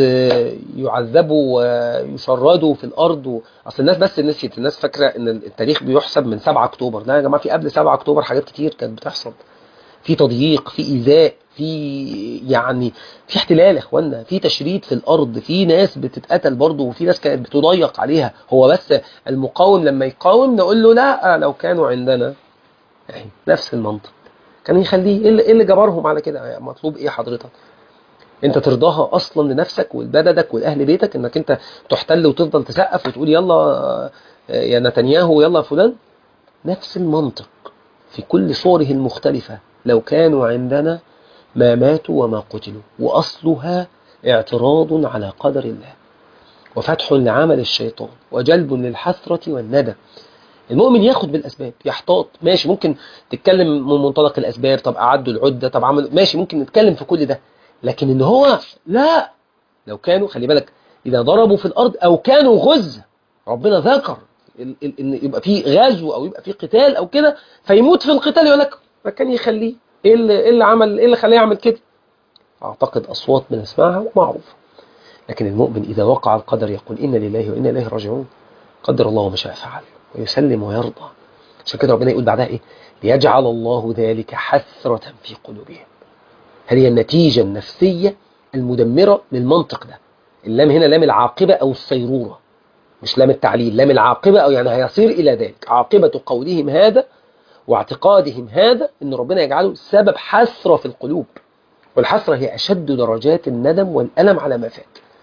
يعذبوا ويشردوا في الارض و... اصل الناس بس نسيت الناس فاكره ان التاريخ بيحسب من 7 اكتوبر لا يا جماعه في قبل 7 اكتوبر حاجات كتير كانت بتحصل في تضييق في ايذاء في يعني في احتلال يا اخوانا في تشريد في الارض في ناس بتتقتل برضه وفي ناس كانت بتضيق عليها هو بس المقاوم لما يقاوم نقول له لا لو كانوا عندنا يعني نفس المنطق كان يخليه ايه اللي, إيه اللي جبرهم على كده مطلوب ايه حضرتك انت ترضاها اصلا لنفسك ولبلدك ولاهل بيتك انك انت تحتل وتفضل تسقف وتقول يلا يا نتنياهو يلا فلان نفس المنطق في كل صوره المختلفه لو كانوا عندنا ما ماتوا وما قتلوا وأصلها اعتراض على قدر الله وفتح لعمل الشيطان وجلب للحسرة والندى المؤمن ياخد بالأسباب يحتاط ماشي ممكن تتكلم من منطلق الأسباب طب أعدوا العدة طب عملوا ماشي ممكن نتكلم في كل ده لكن إن هو لا لو كانوا خلي بالك إذا ضربوا في الأرض أو كانوا غزة ربنا ذكر إن يبقى في غزو أو يبقى في قتال أو كده فيموت في القتال يقول لك فكان يخليه ايه اللي, إيه اللي عمل ايه اللي خليه يعمل كده اعتقد اصوات بنسمعها ومعروفه لكن المؤمن اذا وقع القدر يقول انا لله وانا اليه راجعون قدر الله ما شاء فعل ويسلم ويرضى عشان كده ربنا يقول بعدها ايه ليجعل الله ذلك حسرة في قلوبهم هذه النتيجة النفسية المدمرة للمنطق ده اللام هنا لام العاقبة أو الصيرورة مش لام التعليل لام العاقبة أو يعني هيصير إلى ذلك عاقبة قولهم هذا واعتقادهم هذا ان ربنا يجعله سبب حسرة في القلوب والحسرة هي أشد درجات الندم والألم على ما فات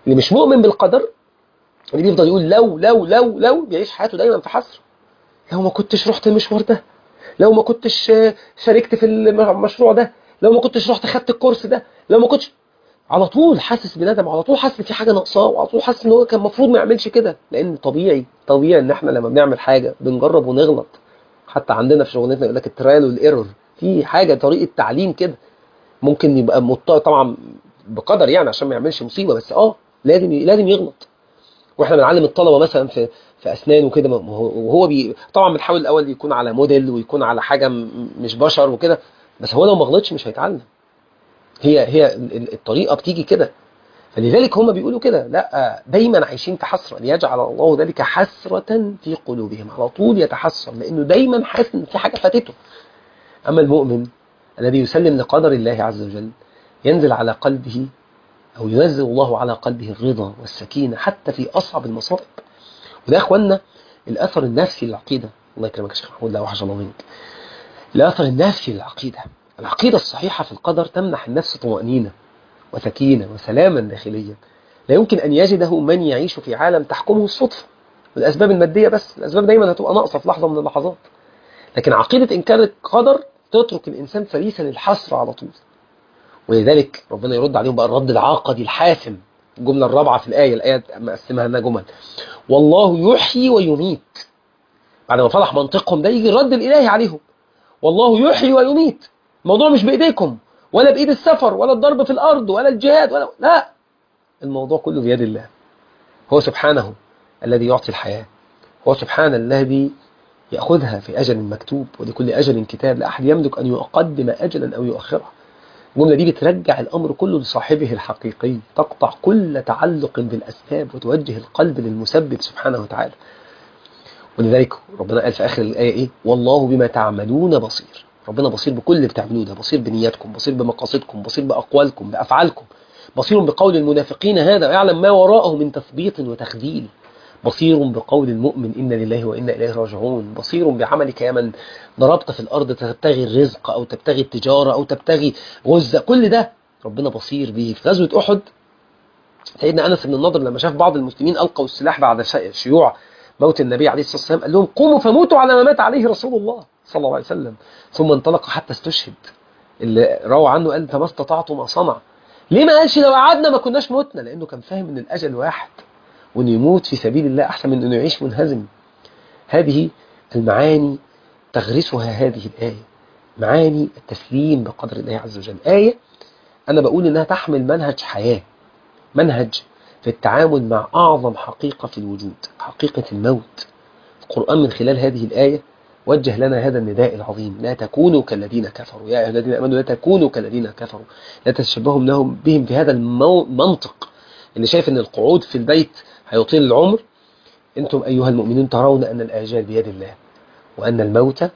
اللي مش مؤمن بالقدر اللي بيفضل يقول لو لو لو لو بيعيش حياته دايما في حسره لو ما كنتش رحت المشوار ده لو ما كنتش شاركت في المشروع ده لو ما كنتش رحت خدت الكورس ده لو ما كنتش على طول حاسس بندم على طول حاسس ان في حاجه ناقصاه وعلى طول حاسس ان هو كان المفروض ما يعملش كده لان طبيعي طبيعي ان احنا لما بنعمل حاجه بنجرب ونغلط حتى عندنا في شغلتنا يقول لك الترايل والايرور في حاجه طريقه تعليم كده ممكن يبقى مضطر طبعا بقدر يعني عشان ما يعملش مصيبه بس اه لازم لازم يغلط واحنا بنعلم الطلبه مثلا في في اسنان وكده وهو بي طبعا بنحاول الاول يكون على موديل ويكون على حاجه مش بشر وكده بس هو لو ما غلطش مش هيتعلم هي هي الطريقه بتيجي كده فلذلك هم بيقولوا كده لا دايما عايشين في حسره ليجعل الله ذلك حسره في قلوبهم على طول يتحسر لانه دايما حاسس ان في حاجه فاتته اما المؤمن الذي يسلم لقدر الله عز وجل ينزل على قلبه أو ينزل الله على قلبه الرضا والسكينة حتى في أصعب المصائب وده أخوانا الأثر النفسي للعقيدة الله يكرمك يا شيخ محمود لا وحش الله منك الأثر النفسي للعقيدة العقيدة الصحيحة في القدر تمنح النفس طمأنينة وسكينة وسلاما داخليا لا يمكن أن يجده من يعيش في عالم تحكمه الصدفة والأسباب المادية بس الأسباب دايما هتبقى ناقصة في لحظة من اللحظات لكن عقيدة إنكار القدر تترك الإنسان فريسا للحسرة على طول ولذلك ربنا يرد عليهم بقى الرد العقدي الحاسم الجملة الرابعة في الآية الآية مقسمها لنا جمل والله يحيي ويميت بعد ما فضح منطقهم ده يجي الرد الإلهي عليهم والله يحيي ويميت الموضوع مش بإيديكم ولا بإيد السفر ولا الضرب في الأرض ولا الجهاد ولا لا الموضوع كله بيد الله هو سبحانه الذي يعطي الحياة هو سبحانه الذي يأخذها في أجل مكتوب ولكل أجل كتاب لا أحد يملك أن يقدم أجلا أو يؤخره الجملة دي بترجع الأمر كله لصاحبه الحقيقي تقطع كل تعلق بالأسباب وتوجه القلب للمسبب سبحانه وتعالى ولذلك ربنا قال في آخر الآية إيه والله بما تعملون بصير ربنا بصير بكل اللي بتعملوه ده بصير بنياتكم بصير بمقاصدكم بصير بأقوالكم بأفعالكم بصير بقول المنافقين هذا ويعلم ما وراءه من تثبيط وتخذيل بصير بقول المؤمن إن لله وإنا إليه راجعون بصير بعملك يا من ضربت في الأرض تبتغي الرزق أو تبتغي التجارة أو تبتغي غزة كل ده ربنا بصير به في غزوة أحد سيدنا أنس بن النضر لما شاف بعض المسلمين ألقوا السلاح بعد شيوع موت النبي عليه الصلاة والسلام قال لهم قوموا فموتوا على ما مات عليه رسول الله صلى الله عليه وسلم ثم انطلق حتى استشهد اللي روى عنه قال فما استطعتم ما صنع ليه ما قالش لو قعدنا ما كناش متنا لأنه كان فاهم ان الأجل واحد وأنه يموت في سبيل الله أحسن من أنه يعيش منهزم هذه المعاني تغرسها هذه الآية معاني التسليم بقدر الله عز وجل آية أنا بقول إنها تحمل منهج حياة منهج في التعامل مع أعظم حقيقة في الوجود حقيقة الموت القرآن من خلال هذه الآية وجه لنا هذا النداء العظيم لا تكونوا كالذين كفروا يا أيها الذين آمنوا لا تكونوا كالذين كفروا لا تتشبهوا لهم بهم في هذا المنطق اللي شايف ان القعود في البيت هيطيل العمر انتم ايها المؤمنون ترون ان الاجال بيد الله وان الموت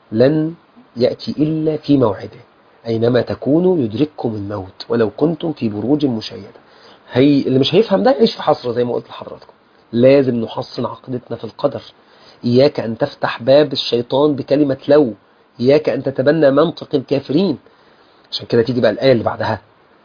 لن ياتي الا في موعده اينما تكونوا يدرككم الموت ولو كنتم في بروج مشيده هي اللي مش هيفهم ده يعيش في حسره زي ما قلت لحضراتكم لازم نحصن عقيدتنا في القدر اياك ان تفتح باب الشيطان بكلمه لو اياك ان تتبنى منطق الكافرين عشان كده تيجي بقى الايه اللي بعدها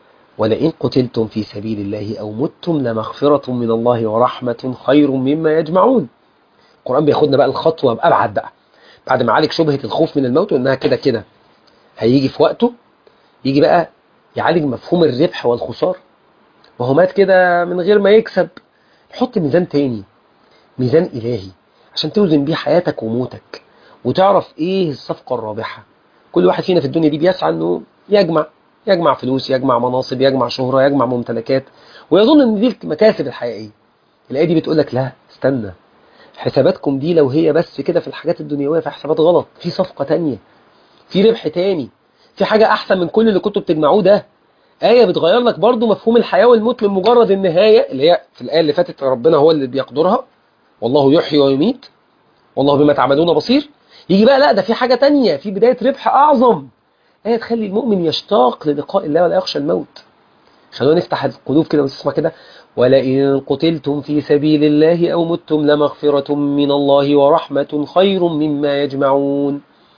ولئن قتلتم في سبيل الله أو متم لمغفرة من الله ورحمة خير مما يجمعون القرآن بياخدنا بقى الخطوة بأبعد بقى بعد ما عالج شبهة الخوف من الموت وإنها كده كده هيجي في وقته يجي بقى يعالج مفهوم الربح والخسارة وهو مات كده من غير ما يكسب حط ميزان تاني ميزان إلهي عشان توزن بيه حياتك وموتك وتعرف إيه الصفقة الرابحة كل واحد فينا في الدنيا دي بيسعى إنه يجمع يجمع فلوس يجمع مناصب يجمع شهرة يجمع ممتلكات ويظن ان دي المكاسب الحقيقية الآية دي بتقول لك لا استنى حساباتكم دي لو هي بس كده في الحاجات الدنيوية في حسابات غلط في صفقة تانية في ربح تاني في حاجة أحسن من كل اللي كنتوا بتجمعوه ده آية بتغير لك برضو مفهوم الحياة والموت من مجرد النهاية اللي هي في الآية اللي فاتت ربنا هو اللي بيقدرها والله يحيي ويميت والله بما تعملون بصير يجي بقى لا ده في حاجة تانية في بداية ربح أعظم هي تخلي المؤمن يشتاق للقاء الله ولا يخشى الموت خلونا نفتح القلوب كده ونسمع كده ولئن قتلتم في سبيل الله أو متم لمغفرة من الله ورحمة خير مما يجمعون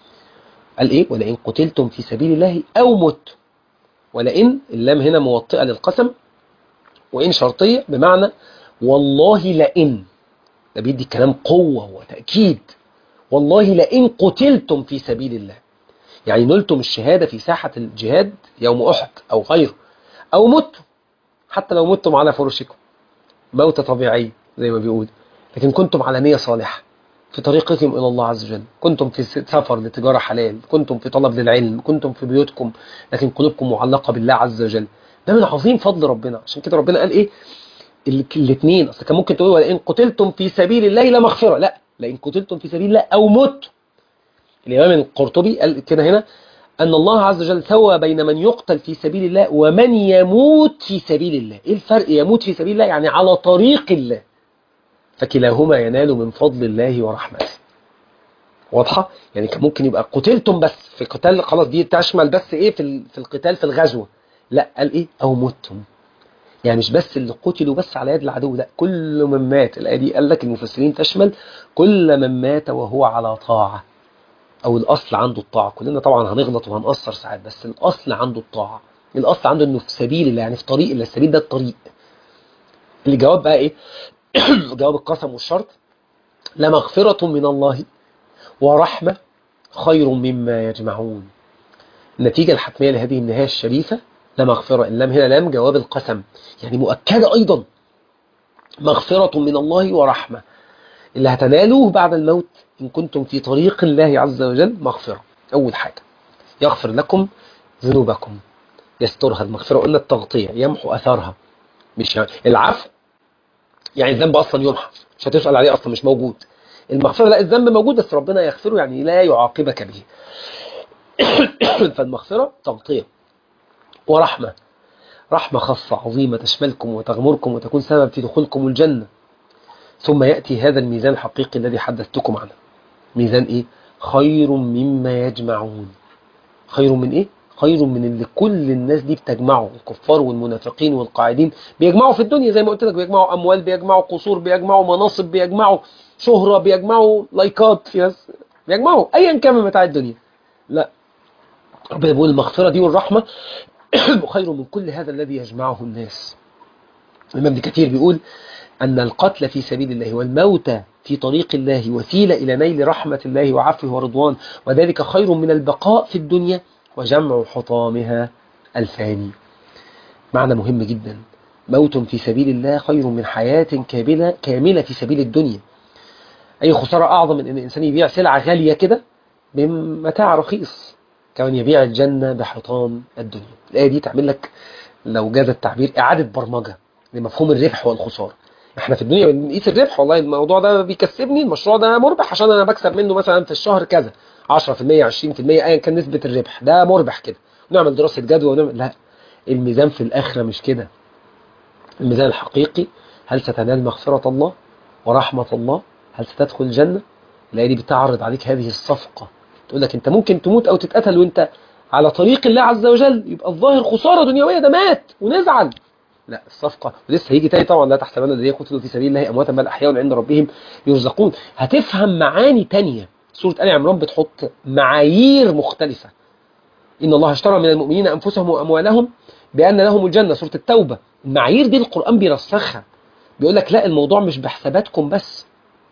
قال إيه ولئن قتلتم في سبيل الله أو متم ولئن اللام هنا موطئة للقسم وإن شرطية بمعنى والله لئن ده بيدي الكلام قوة وتأكيد والله لئن قتلتم في سبيل الله يعني نلتم الشهادة في ساحة الجهاد يوم أحد أو غيره أو متم حتى لو متم على فرشكم موتة طبيعية زي ما بيقول لكن كنتم على نية صالحة في طريقكم إلى الله عز وجل كنتم في سفر لتجارة حلال كنتم في طلب للعلم كنتم في بيوتكم لكن قلوبكم معلقة بالله عز وجل ده من عظيم فضل ربنا عشان كده ربنا قال إيه الاثنين اصل كان ممكن تقول ولئن قتلتم في سبيل الله لمغفرة لا لئن قتلتم في سبيل الله أو مت الإمام القرطبي قال كده هنا أن الله عز وجل سوى بين من يقتل في سبيل الله ومن يموت في سبيل الله إيه الفرق يموت في سبيل الله يعني على طريق الله فكلاهما ينال من فضل الله ورحمته واضحة يعني كان ممكن يبقى قتلتم بس في قتال خلاص دي تشمل بس ايه في في القتال في الغزوة لا قال ايه او متم يعني مش بس اللي قتلوا بس على يد العدو لا كل من مات الآية دي قال لك المفسرين تشمل كل من مات وهو على طاعة او الاصل عنده الطاعة كلنا طبعا هنغلط وهنقصر ساعات بس الاصل عنده الطاعة الاصل عنده انه في سبيل الله يعني في طريق الله السبيل ده الطريق الجواب بقى ايه جواب القسم والشرط لمغفرة من الله ورحمة خير مما يجمعون النتيجة الحتمية لهذه النهاية الشريفة لمغفرة اللام هنا لام جواب القسم يعني مؤكدة أيضا مغفرة من الله ورحمة اللي هتنالوه بعد الموت إن كنتم في طريق الله عز وجل مغفرة أول حاجة يغفر لكم ذنوبكم يسترها المغفرة قلنا التغطية يمحو أثرها مش يعني العفو يعني الذنب أصلا يمحى مش هتسأل عليه أصلا مش موجود المغفرة لا الذنب موجود بس ربنا يغفره يعني لا يعاقبك به فالمغفرة تغطية ورحمة رحمة خاصة عظيمة تشملكم وتغمركم وتكون سبب في دخولكم الجنة ثم يأتي هذا الميزان الحقيقي الذي حدثتكم عنه ميزان إيه؟ خير مما يجمعون خير من إيه؟ خير من اللي كل الناس دي بتجمعه الكفار والمنافقين والقاعدين بيجمعوا في الدنيا زي ما قلت لك بيجمعوا أموال بيجمعوا قصور بيجمعوا مناصب بيجمعوا شهرة بيجمعوا لايكات في ناس بيجمعوا أيا كان من متاع الدنيا لا ربنا بيقول المغفرة دي والرحمة خير من كل هذا الذي يجمعه الناس الإمام ابن كثير بيقول أن القتل في سبيل الله والموت في طريق الله وسيلة إلى نيل رحمة الله وعفوه ورضوان وذلك خير من البقاء في الدنيا وجمع حطامها الفاني معنى مهم جدا موت في سبيل الله خير من حياة كاملة, كاملة في سبيل الدنيا أي خسارة أعظم من أن الإنسان يبيع سلعة غالية كده بمتاع رخيص كمان يبيع الجنة بحطام الدنيا الآية دي تعمل لك لو جاز التعبير إعادة برمجة لمفهوم الربح والخسارة احنا في الدنيا بنقيس الربح والله الموضوع ده بيكسبني المشروع ده مربح عشان انا بكسب منه مثلا في الشهر كذا 10% 20% ايا كان نسبة الربح ده مربح كده نعمل دراسة جدوى ونعمل لا الميزان في الآخرة مش كده الميزان الحقيقي هل ستنال مغفرة الله ورحمة الله هل ستدخل الجنة الآية دي بتعرض عليك هذه الصفقة تقول لك انت ممكن تموت او تتقتل وانت على طريق الله عز وجل يبقى الظاهر خسارة دنيوية ده مات ونزعل لا الصفقة ولسه هيجي تاني طبعا لا تحسبن الذين قتلوا في سبيل الله امواتا بل احياء عند ربهم يرزقون هتفهم معاني تانية سورة آل عمران بتحط معايير مختلفة إن الله اشترى من المؤمنين أنفسهم وأموالهم بأن لهم الجنة سورة التوبة المعايير دي القرآن بيرسخها بيقول لك لا الموضوع مش بحساباتكم بس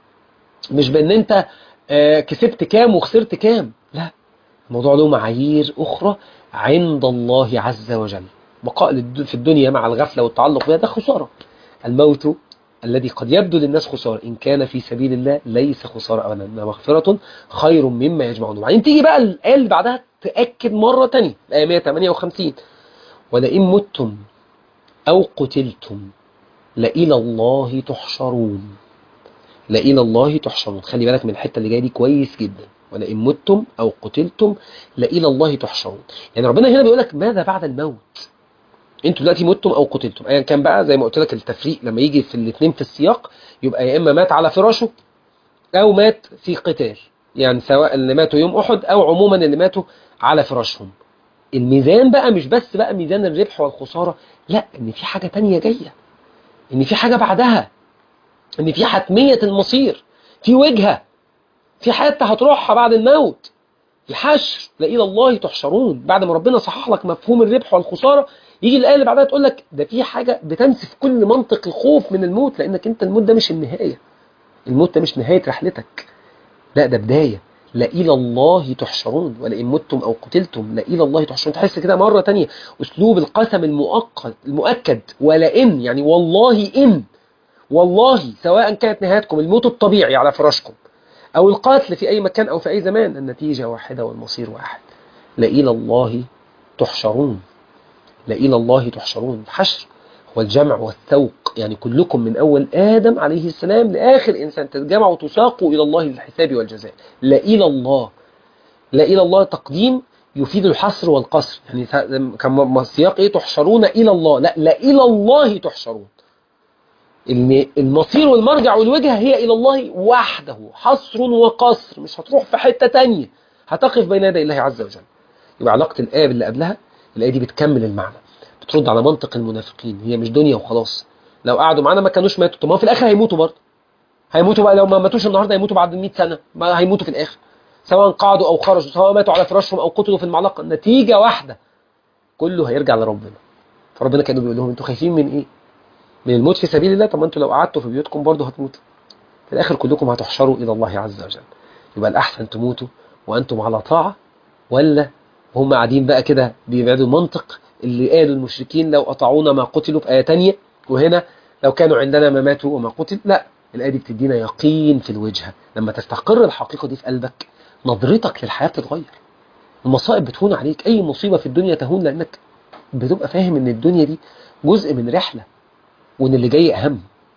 مش بأن أنت كسبت كام وخسرت كام لا الموضوع له معايير أخرى عند الله عز وجل بقاء في الدنيا مع الغفلة والتعلق بها ده خسارة الموت الذي قد يبدو للناس خسارة إن كان في سبيل الله ليس خسارة أبدا مغفرة خير مما يجمعون وبعدين تيجي بقى الآية اللي بعدها تأكد مرة تانية الآية 158 ولئن متم أو قتلتم لإلى الله تحشرون لإلى الله تحشرون خلي بالك من الحتة اللي جاية دي كويس جدا ولئن متم أو قتلتم لإلى الله تحشرون يعني ربنا هنا بيقول لك ماذا بعد الموت انتوا دلوقتي متم او قتلتم ايا كان بقى زي ما قلت لك التفريق لما يجي في الاثنين في السياق يبقى يا اما مات على فراشه او مات في قتال يعني سواء اللي ماتوا يوم احد او عموما اللي ماتوا على فراشهم الميزان بقى مش بس بقى ميزان الربح والخسارة لا ان في حاجة تانية جاية ان في حاجة بعدها ان في حتمية المصير في وجهة في حتة هتروحها بعد الموت الحشر لا إلى الله تحشرون بعد ما ربنا صحح لك مفهوم الربح والخسارة يجي الايه اللي بعدها تقول لك ده في حاجه بتنسف كل منطق الخوف من الموت لانك انت الموت ده مش النهايه الموت ده مش نهايه رحلتك لا ده بدايه لا الى الله تحشرون ولئن متم او قتلتم لا الى الله تحشرون تحس كده مره تانية اسلوب القسم المؤكد المؤكد ولئن يعني والله ان والله سواء كانت نهايتكم الموت الطبيعي على فراشكم او القتل في اي مكان او في اي زمان النتيجه واحده والمصير واحد لا الى الله تحشرون لا إلى الله تحشرون الحشر هو الجمع والثوق يعني كلكم من أول آدم عليه السلام لآخر إنسان تتجمعوا وتساقوا إلى الله للحساب والجزاء لا إلى الله لا إلى الله تقديم يفيد الحصر والقصر يعني كان سياق إيه تحشرون إلى الله لا لا إلى الله تحشرون إن المصير والمرجع والوجهة هي إلى الله وحده حصر وقصر مش هتروح في حتة تانية هتقف بين يدي الله عز وجل يبقى علاقة الآية اللي قبلها الآية دي بتكمل المعنى بترد على منطق المنافقين هي مش دنيا وخلاص لو قعدوا معانا ما كانوش ماتوا طب ما في الآخر هيموتوا برضه هيموتوا بقى لو ما ماتوش النهارده هيموتوا بعد 100 سنة ما هيموتوا في الآخر سواء قعدوا أو خرجوا سواء ماتوا على فراشهم أو قتلوا في المعلقة النتيجة واحدة كله هيرجع لربنا فربنا كانوا بيقول لهم انتوا خايفين من ايه من الموت في سبيل الله طب ما انتوا لو قعدتوا في بيوتكم برضه هتموتوا في الآخر كلكم هتحشروا إلى الله عز وجل يبقى الأحسن تموتوا وأنتم على طاعة ولا هم قاعدين بقى كده بيبعدوا المنطق اللي قالوا المشركين لو أطاعونا ما قتلوا في آية تانية وهنا لو كانوا عندنا ما ماتوا وما قتل لا الآية دي بتدينا يقين في الوجهة لما تستقر الحقيقة دي في قلبك نظرتك للحياة بتتغير المصائب بتهون عليك أي مصيبة في الدنيا تهون لأنك بتبقى فاهم إن الدنيا دي جزء من رحلة وإن اللي جاي أهم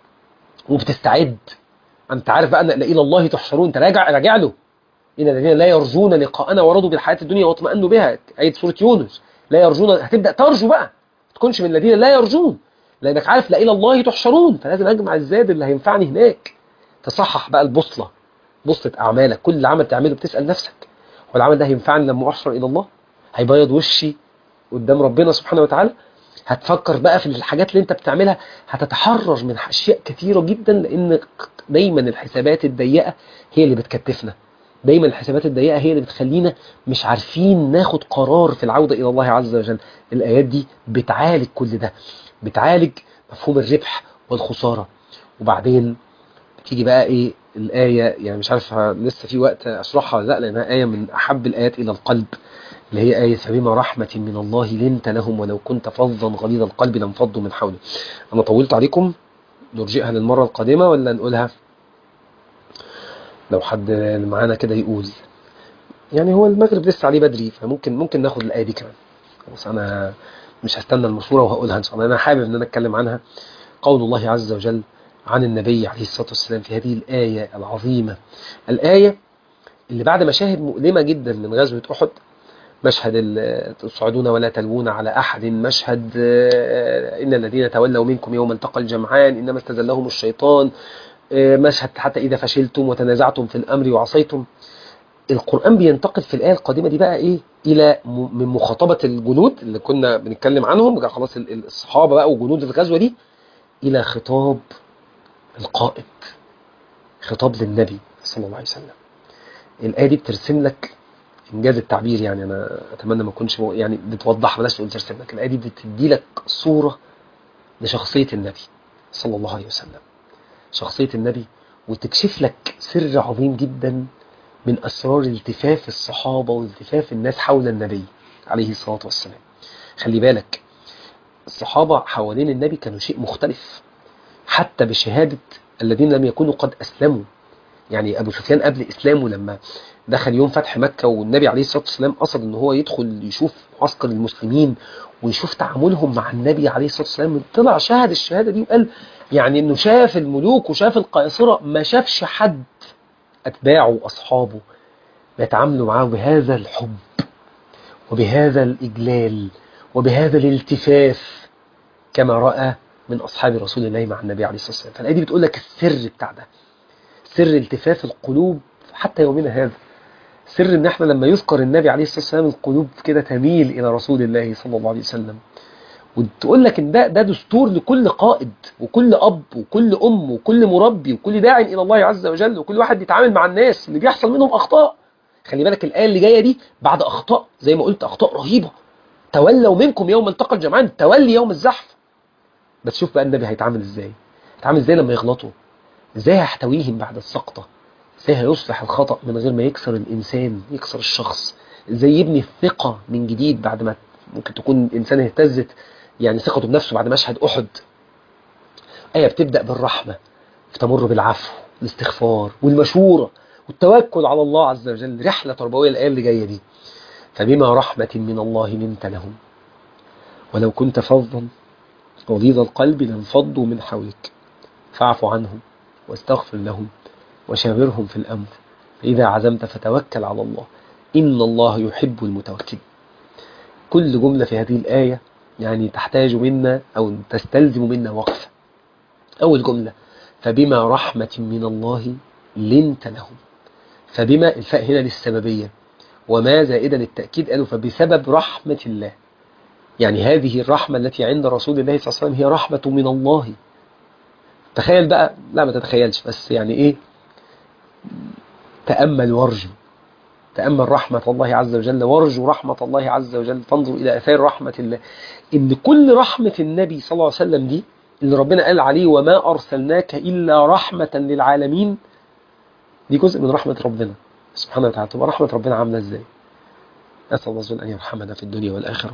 وبتستعد أنت عارف بقى أن إلى الله تحشرون أنت راجع راجع له إن الذين لا يرجون لقاءنا ورضوا بالحياة الدنيا واطمأنوا بها آية سورة يونس لا يرجون هتبدأ ترجو بقى ما تكونش من الذين لا يرجون لأنك عارف لا إلى الله تحشرون فلازم أجمع الزاد اللي هينفعني هناك تصحح بقى البوصلة بوصلة أعمالك كل عمل تعمله بتسأل نفسك هو العمل ده هينفعني لما أحشر إلى الله هيبيض وشي قدام ربنا سبحانه وتعالى هتفكر بقى في الحاجات اللي انت بتعملها هتتحرر من اشياء كثيره جدا لان دايما الحسابات الضيقه هي اللي بتكتفنا دايما الحسابات الضيقه هي اللي بتخلينا مش عارفين ناخد قرار في العوده الى الله عز وجل الايات دي بتعالج كل ده بتعالج مفهوم الربح والخساره وبعدين تيجي بقى ايه الايه يعني مش عارف لسه في وقت اشرحها ولا لا لانها ايه من احب الايات الى القلب اللي هي آية فبما رحمة من الله لنت لهم ولو كنت فظا غليظ القلب لانفضوا من حولك أنا طولت عليكم نرجئها للمرة القادمة ولا نقولها لو حد معانا كده يقول يعني هو المغرب لسه عليه بدري فممكن ممكن ناخد الآية دي كمان بس أنا مش هستنى المشورة وهقولها إن شاء الله أنا حابب إن أنا أتكلم عنها قول الله عز وجل عن النبي عليه الصلاة والسلام في هذه الآية العظيمة الآية اللي بعد مشاهد مؤلمة جدا من غزوة أحد مشهد تصعدون ولا تلوون على أحد مشهد إن الذين تولوا منكم يوم التقى الجمعان إنما استزلهم الشيطان مشهد حتى إذا فشلتم وتنازعتم في الأمر وعصيتم القرآن بينتقل في الآية القادمة دي بقى إيه إلى من مخاطبة الجنود اللي كنا بنتكلم عنهم خلاص الصحابة بقى وجنود الغزوة دي إلى خطاب القائد خطاب للنبي صلى الله عليه وسلم الآية دي بترسم لك انجاز التعبير يعني انا اتمنى ما اكونش يعني بتوضح بلاش تقول ترسم لك الايه دي بتدي لك صوره لشخصيه النبي صلى الله عليه وسلم شخصيه النبي وتكشف لك سر عظيم جدا من اسرار التفاف الصحابه والتفاف الناس حول النبي عليه الصلاه والسلام خلي بالك الصحابه حوالين النبي كانوا شيء مختلف حتى بشهاده الذين لم يكونوا قد اسلموا يعني ابو سفيان قبل اسلامه لما دخل يوم فتح مكة والنبي عليه الصلاة والسلام قصد ان هو يدخل يشوف معسكر المسلمين ويشوف تعاملهم مع النبي عليه الصلاة والسلام طلع شهد الشهادة دي وقال يعني انه شاف الملوك وشاف القيصرة ما شافش حد اتباعه واصحابه بيتعاملوا معاه بهذا الحب وبهذا الاجلال وبهذا الالتفاف كما رأى من اصحاب رسول الله مع النبي عليه الصلاة والسلام فالآية دي بتقول لك السر بتاع ده سر التفاف القلوب حتى يومنا هذا سر ان احنا لما يذكر النبي عليه الصلاه والسلام القلوب كده تميل الى رسول الله صلى الله عليه وسلم وتقول لك ان ده ده دستور لكل قائد وكل اب وكل ام وكل مربي وكل داع الى الله عز وجل وكل واحد بيتعامل مع الناس اللي بيحصل منهم اخطاء خلي بالك الايه اللي جايه دي بعد اخطاء زي ما قلت اخطاء رهيبه تولوا منكم يوم التقى الجمعان تولي يوم الزحف بس شوف بقى النبي هيتعامل ازاي هيتعامل ازاي لما يغلطوا ازاي هيحتويهم بعد السقطة ازاي هيصلح الخطأ من غير ما يكسر الإنسان يكسر الشخص ازاي يبني الثقة من جديد بعد ما ممكن تكون إنسان اهتزت يعني ثقته بنفسه بعد مشهد أحد آية بتبدأ بالرحمة فتمر بالعفو والاستغفار والمشورة والتوكل على الله عز وجل رحلة تربوية الآية اللي جاية دي فبما رحمة من الله لنت لهم ولو كنت فظا غليظ القلب لانفضوا من حولك فاعف عنهم واستغفر لهم وشاورهم في الأمر فإذا عزمت فتوكل على الله إن الله يحب المتوكل كل جملة في هذه الآية يعني تحتاج منا أو تستلزم منا وقفة أول جملة فبما رحمة من الله لنت لهم فبما الفاء هنا للسببية وما زائدا للتأكيد قالوا فبسبب رحمة الله يعني هذه الرحمة التي عند رسول الله صلى الله عليه وسلم هي رحمة من الله تخيل بقى لا ما تتخيلش بس يعني ايه تأمل وارجو تأمل رحمة الله عز وجل وارجو رحمة الله عز وجل تنظر إلى أثار رحمة الله إن كل رحمة النبي صلى الله عليه وسلم دي اللي ربنا قال عليه وما أرسلناك إلا رحمة للعالمين دي جزء من رحمة ربنا سبحانه وتعالى تبقى رحمة ربنا عاملة إزاي أسأل الله عز وجل أن يرحمنا في الدنيا والآخرة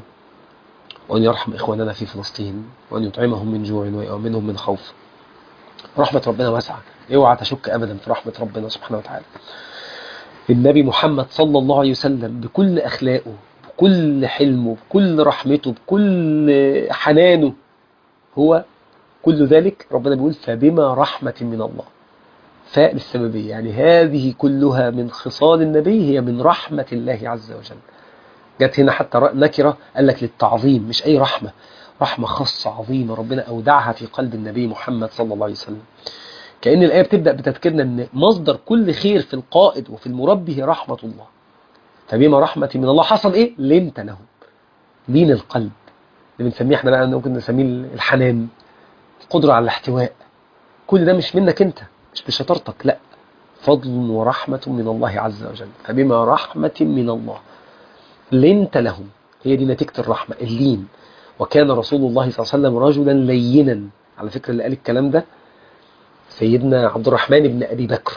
وأن يرحم إخواننا في فلسطين وأن يطعمهم من جوع ويؤمنهم من خوف رحمة ربنا واسعة اوعى تشك أبدا في رحمة ربنا سبحانه وتعالى النبي محمد صلى الله عليه وسلم بكل أخلاقه بكل حلمه بكل رحمته بكل حنانه هو كل ذلك ربنا بيقول فبما رحمة من الله فاء للسببية يعني هذه كلها من خصال النبي هي من رحمة الله عز وجل جت هنا حتى نكرة قال لك للتعظيم مش أي رحمة رحمة خاصة عظيمة ربنا أودعها في قلب النبي محمد صلى الله عليه وسلم كأن الآية بتبدأ بتذكيرنا أن مصدر كل خير في القائد وفي المربي هي رحمة الله فبما رحمة من الله حصل إيه؟ لنت لهم لين القلب اللي بنسميه احنا بقى ممكن نسميه الحنان القدرة على الاحتواء كل ده مش منك انت مش بشطارتك لا فضل ورحمة من الله عز وجل فبما رحمة من الله لنت لهم هي دي نتيجة الرحمة اللين وكان رسول الله صلى الله عليه وسلم رجلا لينا على فكرة اللي قال الكلام ده سيدنا عبد الرحمن بن أبي بكر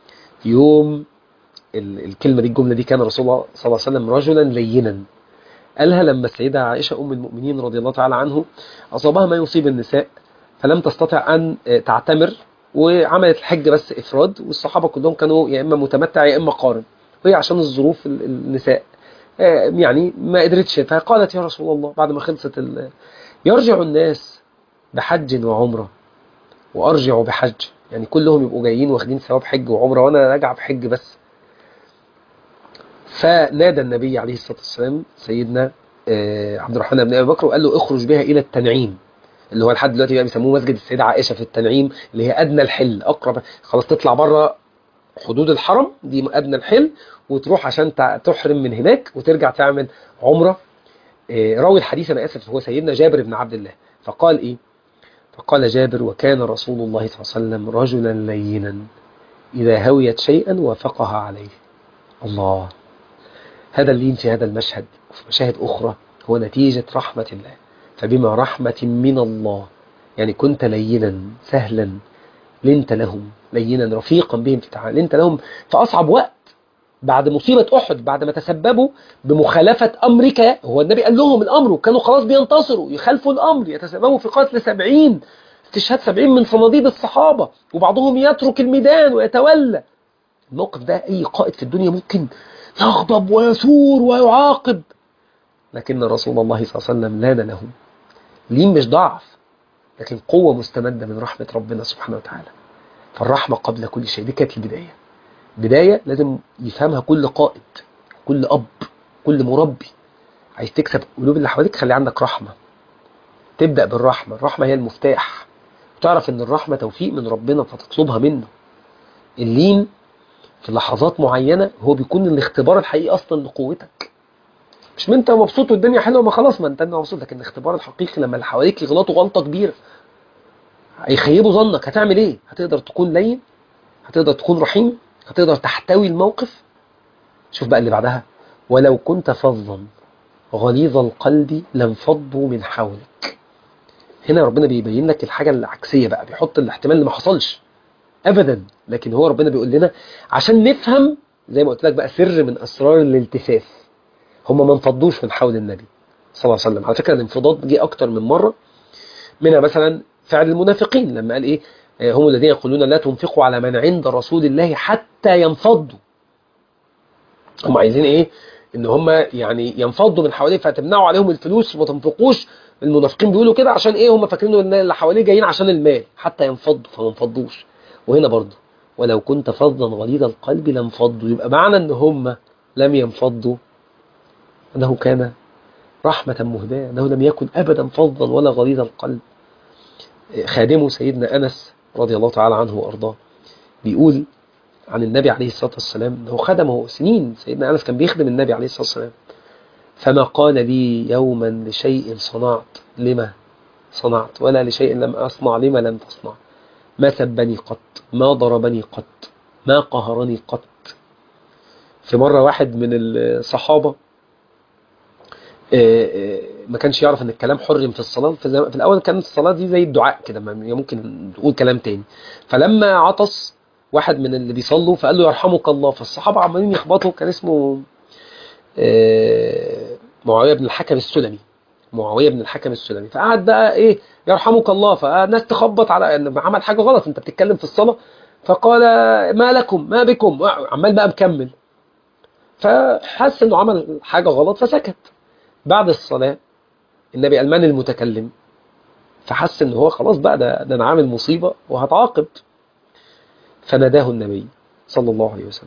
يوم الكلمة دي الجملة دي كان رسول الله صلى الله عليه وسلم رجلا لينا قالها لما السيدة عائشة أم المؤمنين رضي الله تعالى عنه أصابها ما يصيب النساء فلم تستطع أن تعتمر وعملت الحج بس إفراد والصحابة كلهم كانوا يا إما متمتع يا إما قارن وهي عشان الظروف النساء يعني ما قدرتش فقالت يا رسول الله بعد ما خلصت يرجع الناس بحج وعمرة وأرجع بحج يعني كلهم يبقوا جايين واخدين ثواب حج وعمرة وأنا راجع بحج بس فنادى النبي عليه الصلاة والسلام سيدنا عبد الرحمن بن أبي بكر وقال له اخرج بها إلى التنعيم اللي هو لحد دلوقتي بقى بيسموه مسجد السيدة عائشة في التنعيم اللي هي أدنى الحل أقرب خلاص تطلع بره حدود الحرم دي أدنى الحل وتروح عشان تحرم من هناك وترجع تعمل عمرة راوي الحديث أنا آسف هو سيدنا جابر بن عبد الله فقال إيه فقال جابر وكان رسول الله صلى الله عليه وسلم رجلا لينا إذا هويت شيئا وافقها عليه الله هذا اللين في هذا المشهد وفي مشاهد أخرى هو نتيجة رحمة الله فبما رحمة من الله يعني كنت لينا سهلا لنت لهم لينا رفيقا بهم في تعالى لنت لهم في أصعب وقت بعد مصيبة أحد بعد ما تسببوا بمخالفة أمرك هو النبي قال لهم الأمر وكانوا خلاص بينتصروا يخالفوا الأمر يتسببوا في قتل سبعين استشهاد سبعين من صناديد الصحابة وبعضهم يترك الميدان ويتولى الموقف ده أي قائد في الدنيا ممكن يغضب ويثور ويعاقب لكن رسول الله صلى الله عليه وسلم لان لهم لين مش ضعف لكن قوة مستمدة من رحمة ربنا سبحانه وتعالى فالرحمة قبل كل شيء دي كانت البداية بداية لازم يفهمها كل قائد كل أب كل مربي عايز تكسب قلوب اللي حواليك خلي عندك رحمة تبدأ بالرحمة الرحمة هي المفتاح وتعرف ان الرحمة توفيق من ربنا فتطلبها منه اللين في لحظات معينة هو بيكون الاختبار الحقيقي أصلا لقوتك مش ما انت مبسوط والدنيا حلوه ما خلاص ما انت مبسوط لكن الاختبار الحقيقي لما اللي حواليك يغلطوا غلطه كبيره هيخيبوا ظنك هتعمل ايه هتقدر تكون لين هتقدر تكون رحيم هتقدر تحتوي الموقف شوف بقى اللي بعدها ولو كنت فظا غليظ القلب لانفضوا من حولك هنا ربنا بيبين لك الحاجة العكسية بقى بيحط الاحتمال اللي ما حصلش ابدا لكن هو ربنا بيقول لنا عشان نفهم زي ما قلت لك بقى سر من اسرار الالتفاف هم ما انفضوش من حول النبي صلى الله عليه وسلم على فكرة الانفضاض جه اكتر من مرة منها مثلا فعل المنافقين لما قال ايه هم الذين يقولون لا تنفقوا على من عند رسول الله حتى ينفضوا هم عايزين ايه ان هم يعني ينفضوا من حواليه فتمنعوا عليهم الفلوس وما تنفقوش المنافقين بيقولوا كده عشان ايه هم فاكرين ان اللي حواليه جايين عشان المال حتى ينفضوا فما انفضوش وهنا برضه ولو كنت فظا غليظ القلب لانفضوا يبقى معنى ان هم لم ينفضوا انه كان رحمة مهداة انه لم يكن ابدا فظا ولا غليظ القلب خادمه سيدنا انس رضي الله تعالى عنه وارضاه بيقول عن النبي عليه الصلاة والسلام انه خدمه سنين سيدنا انس كان بيخدم النبي عليه الصلاة والسلام فما قال لي يوما لشيء صنعت لما صنعت ولا لشيء لم أصنع لما لم تصنع ما سبني قط ما ضربني قط ما قهرني قط في مرة واحد من الصحابة ما كانش يعرف ان الكلام حرم في الصلاة في الأول كانت الصلاة دي زي الدعاء كده ممكن تقول كلام تاني فلما عطس واحد من اللي بيصلوا فقال له يرحمك الله فالصحابة عمالين يخبطوا كان اسمه معاوية بن الحكم السلمي معاوية بن الحكم السلمي فقعد بقى ايه يرحمك الله فالناس تخبط على ان عمل حاجة غلط انت بتتكلم في الصلاة فقال ما لكم ما بكم عمال بقى مكمل فحس انه عمل حاجة غلط فسكت بعد الصلاة النبي قال من المتكلم فحس ان هو خلاص بقى ده, ده انا عامل مصيبة وهتعاقب فناداه النبي صلى الله عليه وسلم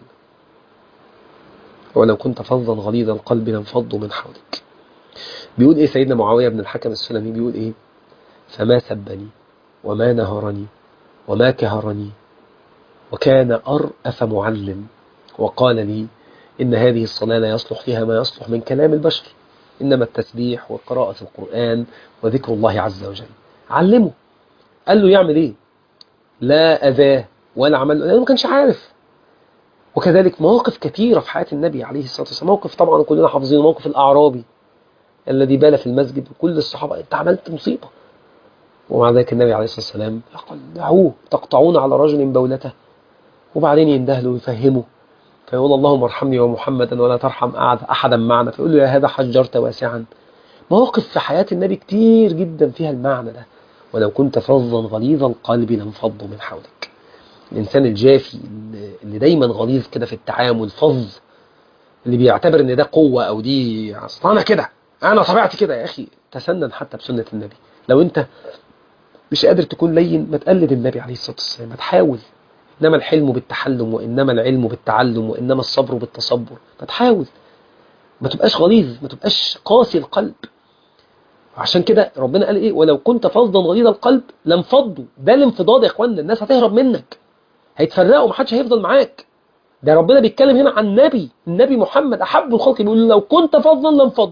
ولو كنت فظا غليظ القلب لانفضوا من حولك بيقول ايه سيدنا معاوية بن الحكم السلمي بيقول ايه فما سبني وما نهرني وما كهرني وكان أرأف معلم وقال لي إن هذه الصلاة لا يصلح فيها ما يصلح من كلام البشر إنما التسبيح وقراءة القرآن وذكر الله عز وجل علمه قال له يعمل ايه لا أذاه ولا عمل لأنه ما كانش عارف وكذلك مواقف كثيرة في حياة النبي عليه الصلاة والسلام موقف طبعا كلنا حافظين موقف الأعرابي الذي بال في المسجد وكل الصحابة انت عملت مصيبة ومع ذلك النبي عليه الصلاة والسلام يقول دعوه تقطعون على رجل بولته وبعدين يندهله ويفهمه فيقول اللهم ارحمني ومحمدا ولا ترحم أحدا معنا فيقول له يا هذا حجرت واسعا مواقف في حياة النبي كتير جدا فيها المعنى ده ولو كنت فظا غليظ القلب لانفضوا من حولك الإنسان الجافي اللي دايما غليظ كده في التعامل فظ اللي بيعتبر ان ده قوة او دي اصل انا كده انا طبيعتي كده يا اخي تسنن حتى بسنة النبي لو انت مش قادر تكون لين ما تقلد النبي عليه الصلاة والسلام ما تحاول انما الحلم بالتحلم وانما العلم بالتعلم وانما الصبر بالتصبر ما تحاول ما تبقاش غليظ ما تبقاش قاسي القلب عشان كده ربنا قال ايه ولو كنت فظا غليظ القلب لانفضوا ده الانفضاض يا اخوانا الناس هتهرب منك هيتفرقوا محدش هيفضل معاك ده ربنا بيتكلم هنا عن نبي النبي محمد احب الخلق بيقول لو كنت فظا لانفضوا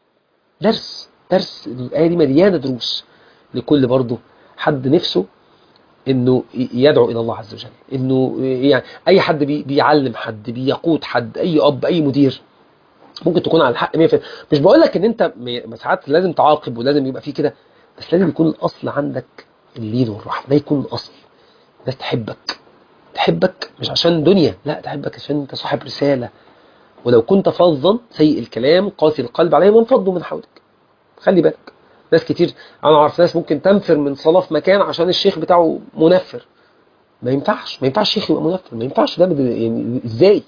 درس درس الآية دي مليانة دروس لكل برضه حد نفسه انه يدعو الى الله عز وجل انه يعني اي حد بي بيعلم حد بيقود حد اي اب اي مدير ممكن تكون على الحق 100% مش بقول لك ان انت ساعات لازم تعاقب ولازم يبقى فيه كده بس لازم يكون الاصل عندك اللين والرحمه ده يكون الاصل الناس تحبك تحبك مش عشان دنيا لا تحبك عشان انت صاحب رساله ولو كنت فظا سيء الكلام قاسي القلب عليهم انفضوا من حولك خلي بالك ناس كتير انا اعرف ناس ممكن تنفر من صلاه في مكان عشان الشيخ بتاعه منفر ما ينفعش ما ينفعش الشيخ يبقى منفر ما ينفعش ده يعني ازاي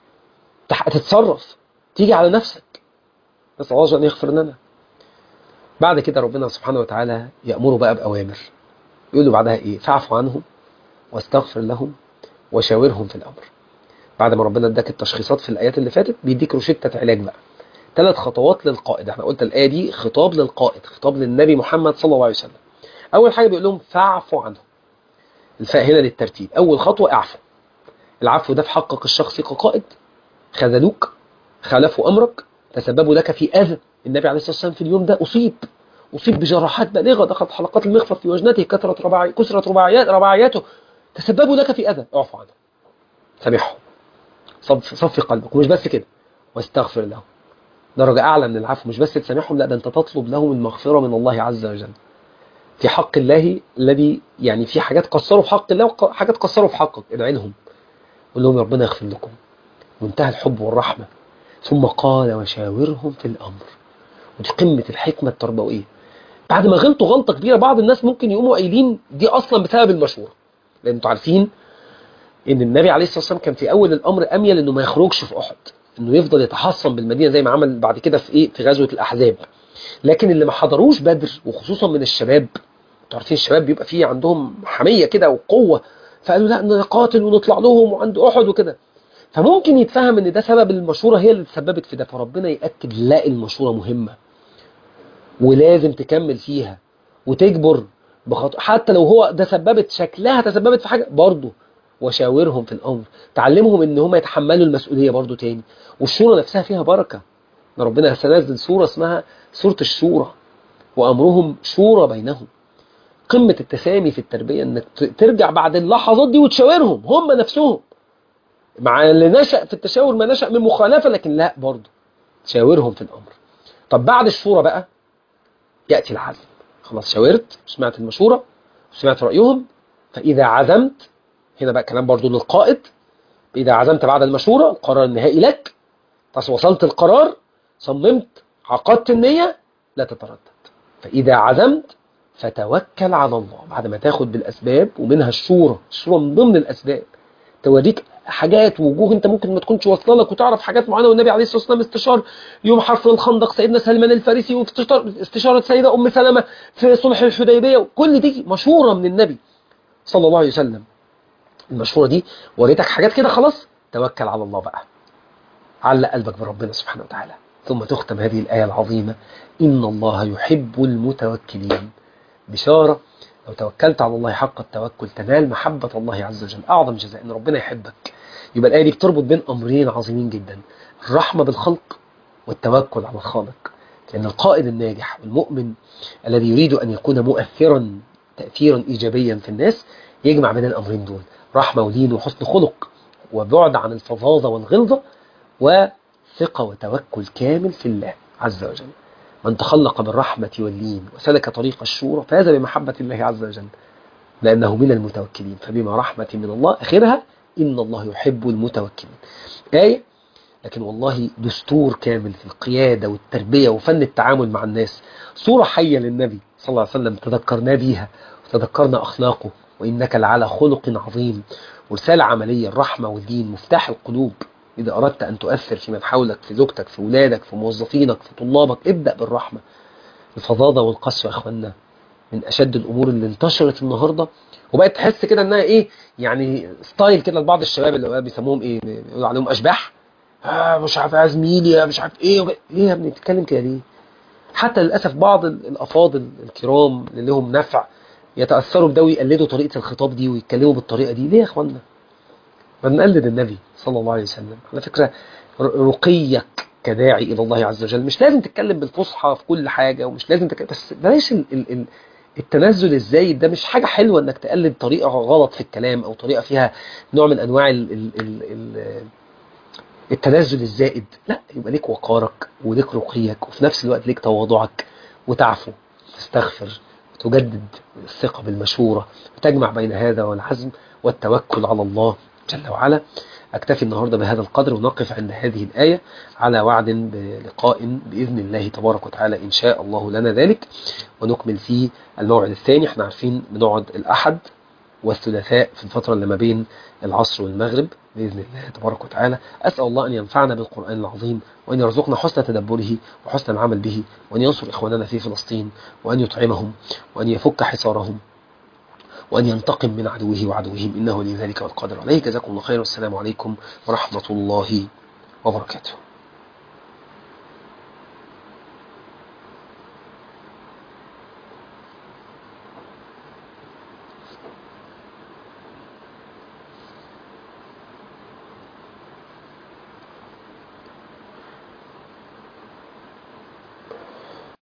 تتصرف تيجي على نفسك نسال الله ان يغفر لنا بعد كده ربنا سبحانه وتعالى يأمره بقى بأوامر يقول له بعدها ايه فاعفوا عنهم واستغفر لهم وشاورهم في الأمر بعد ما ربنا اداك التشخيصات في الآيات اللي فاتت بيديك روشتة علاج بقى ثلاث خطوات للقائد احنا قلت الآية دي خطاب للقائد خطاب للنبي محمد صلى الله عليه وسلم أول حاجة بيقول لهم فاعفوا عنهم الفاء هنا للترتيب أول خطوة اعفوا العفو ده في حقك الشخصي كقائد خذلوك خالفوا أمرك تسببوا لك في أذى النبي عليه الصلاة والسلام في اليوم ده أصيب أصيب بجراحات بالغة دخلت حلقات المخفض في وجنته كثرة رباعي كسرت رباعيات رباعياته تسببوا لك في أذى اعفوا عنهم سامحهم صف صفي قلبك ومش بس كده واستغفر لهم درجة أعلى من العفو مش بس تسامحهم لا ده أنت تطلب لهم المغفرة من الله عز وجل في حق الله الذي يعني في حاجات قصروا في حق الله وحاجات قصروا في حقك ادعي لهم قول لهم ربنا يغفر لكم منتهى الحب والرحمة ثم قال وشاورهم في الأمر ودي قمة الحكمة التربوية بعد ما غلطوا غلطة كبيرة بعض الناس ممكن يقوموا قايلين دي أصلا بسبب المشورة لأن انتوا عارفين إن النبي عليه الصلاة والسلام كان في أول الأمر أميل إنه ما يخرجش في أحد إنه يفضل يتحصن بالمدينة زي ما عمل بعد كده في إيه في غزوة الأحزاب لكن اللي ما حضروش بدر وخصوصا من الشباب انتوا عارفين الشباب بيبقى فيه عندهم حمية كده وقوة فقالوا لا نقاتل ونطلع لهم وعند أحد وكده فممكن يتفهم ان ده سبب المشورة هي اللي تسببت في ده فربنا يأكد لا المشورة مهمة ولازم تكمل فيها وتجبر بخط... حتى لو هو ده سببت شكلها تسببت في حاجة برضه وشاورهم في الأمر تعلمهم ان هم يتحملوا المسؤولية برضه تاني والشورى نفسها فيها بركة ربنا سنزل سورة اسمها سورة الشورى وأمرهم شورى بينهم قمة التسامي في التربية انك ترجع بعد اللحظات دي وتشاورهم هم نفسهم مع اللي نشأ في التشاور ما نشأ من مخالفة لكن لا برضه تشاورهم في الأمر طب بعد الشورى بقى يأتي العزم خلاص شاورت سمعت المشورة سمعت رأيهم فإذا عزمت هنا بقى كلام برضه للقائد إذا عزمت بعد المشورة القرار النهائي لك بس وصلت القرار صممت عقدت النية لا تتردد فإذا عزمت فتوكل على الله بعد ما تاخد بالأسباب ومنها الشورى الشورى من ضمن الأسباب توريك حاجات وجوه انت ممكن ما تكونش واصله لك وتعرف حاجات معينه والنبي عليه الصلاه والسلام استشار يوم حفر الخندق سيدنا سلمان الفارسي واستشاره سيده ام سلمه في صلح الحديبيه وكل دي مشوره من النبي صلى الله عليه وسلم المشوره دي وريتك حاجات كده خلاص توكل على الله بقى علق قلبك بربنا سبحانه وتعالى ثم تختم هذه الايه العظيمه ان الله يحب المتوكلين بشاره لو توكلت على الله حق التوكل تنال محبة الله عز وجل أعظم جزاء إن ربنا يحبك يبقى الآية دي بتربط بين أمرين عظيمين جدا الرحمة بالخلق والتوكل على الخالق لأن القائد الناجح والمؤمن الذي يريد أن يكون مؤثرا تأثيرا إيجابيا في الناس يجمع بين الأمرين دول رحمة ولين وحسن خلق وبعد عن الفظاظة والغلظة وثقة وتوكل كامل في الله عز وجل من تخلق بالرحمة واللين وسلك طريق الشورى فاز بمحبة الله عز وجل لأنه من المتوكلين فبما رحمة من الله آخرها إن الله يحب المتوكلين آية لكن والله دستور كامل في القيادة والتربية وفن التعامل مع الناس صورة حية للنبي صلى الله عليه وسلم تذكرنا بيها وتذكرنا أخلاقه وإنك لعلى خلق عظيم ورسالة عملية الرحمة والدين مفتاح القلوب إذا أردت أن تؤثر في من حولك في زوجتك في ولادك في موظفينك في طلابك ابدأ بالرحمة الفظاظة والقسوة يا أخوانا من أشد الأمور اللي انتشرت النهاردة وبقت تحس كده إنها إيه يعني ستايل كده لبعض الشباب اللي بيسموهم إيه بيقولوا عليهم أشباح آه مش عارف يا زميلي يا مش عارف إيه وب... ليه يا ابني بتتكلم كده ليه حتى للأسف بعض الأفاضل الكرام اللي لهم نفع يتأثروا بده ويقلدوا طريقة الخطاب دي ويتكلموا بالطريقة دي ليه يا أخوانا ما نقلد النبي صلى الله عليه وسلم على فكرة رقيك كداعي إلى الله عز وجل مش لازم تتكلم بالفصحى في كل حاجة ومش لازم تتكلم بس بلاش ال... ال... ال... التنزل الزايد ده مش حاجة حلوة انك تقلد طريقة غلط في الكلام او طريقة فيها نوع من انواع ال ال ال ال التنزل الزائد لا يبقى ليك وقارك وليك رقيك وفي نفس الوقت ليك تواضعك وتعفو تستغفر وتجدد الثقة بالمشورة وتجمع بين هذا والعزم والتوكل على الله جل وعلا أكتفي النهاردة بهذا القدر ونقف عند هذه الآية على وعد بلقاء بإذن الله تبارك وتعالى إن شاء الله لنا ذلك ونكمل فيه الموعد الثاني احنا عارفين بنقعد الأحد والثلاثاء في الفترة اللي ما بين العصر والمغرب بإذن الله تبارك وتعالى أسأل الله أن ينفعنا بالقرآن العظيم وأن يرزقنا حسن تدبره وحسن العمل به وأن ينصر إخواننا في فلسطين وأن يطعمهم وأن يفك حصارهم وأن ينتقم من عدوه وعدوهم إنه لذلك والقادر عليه جزاكم الله خير والسلام عليكم ورحمة الله وبركاته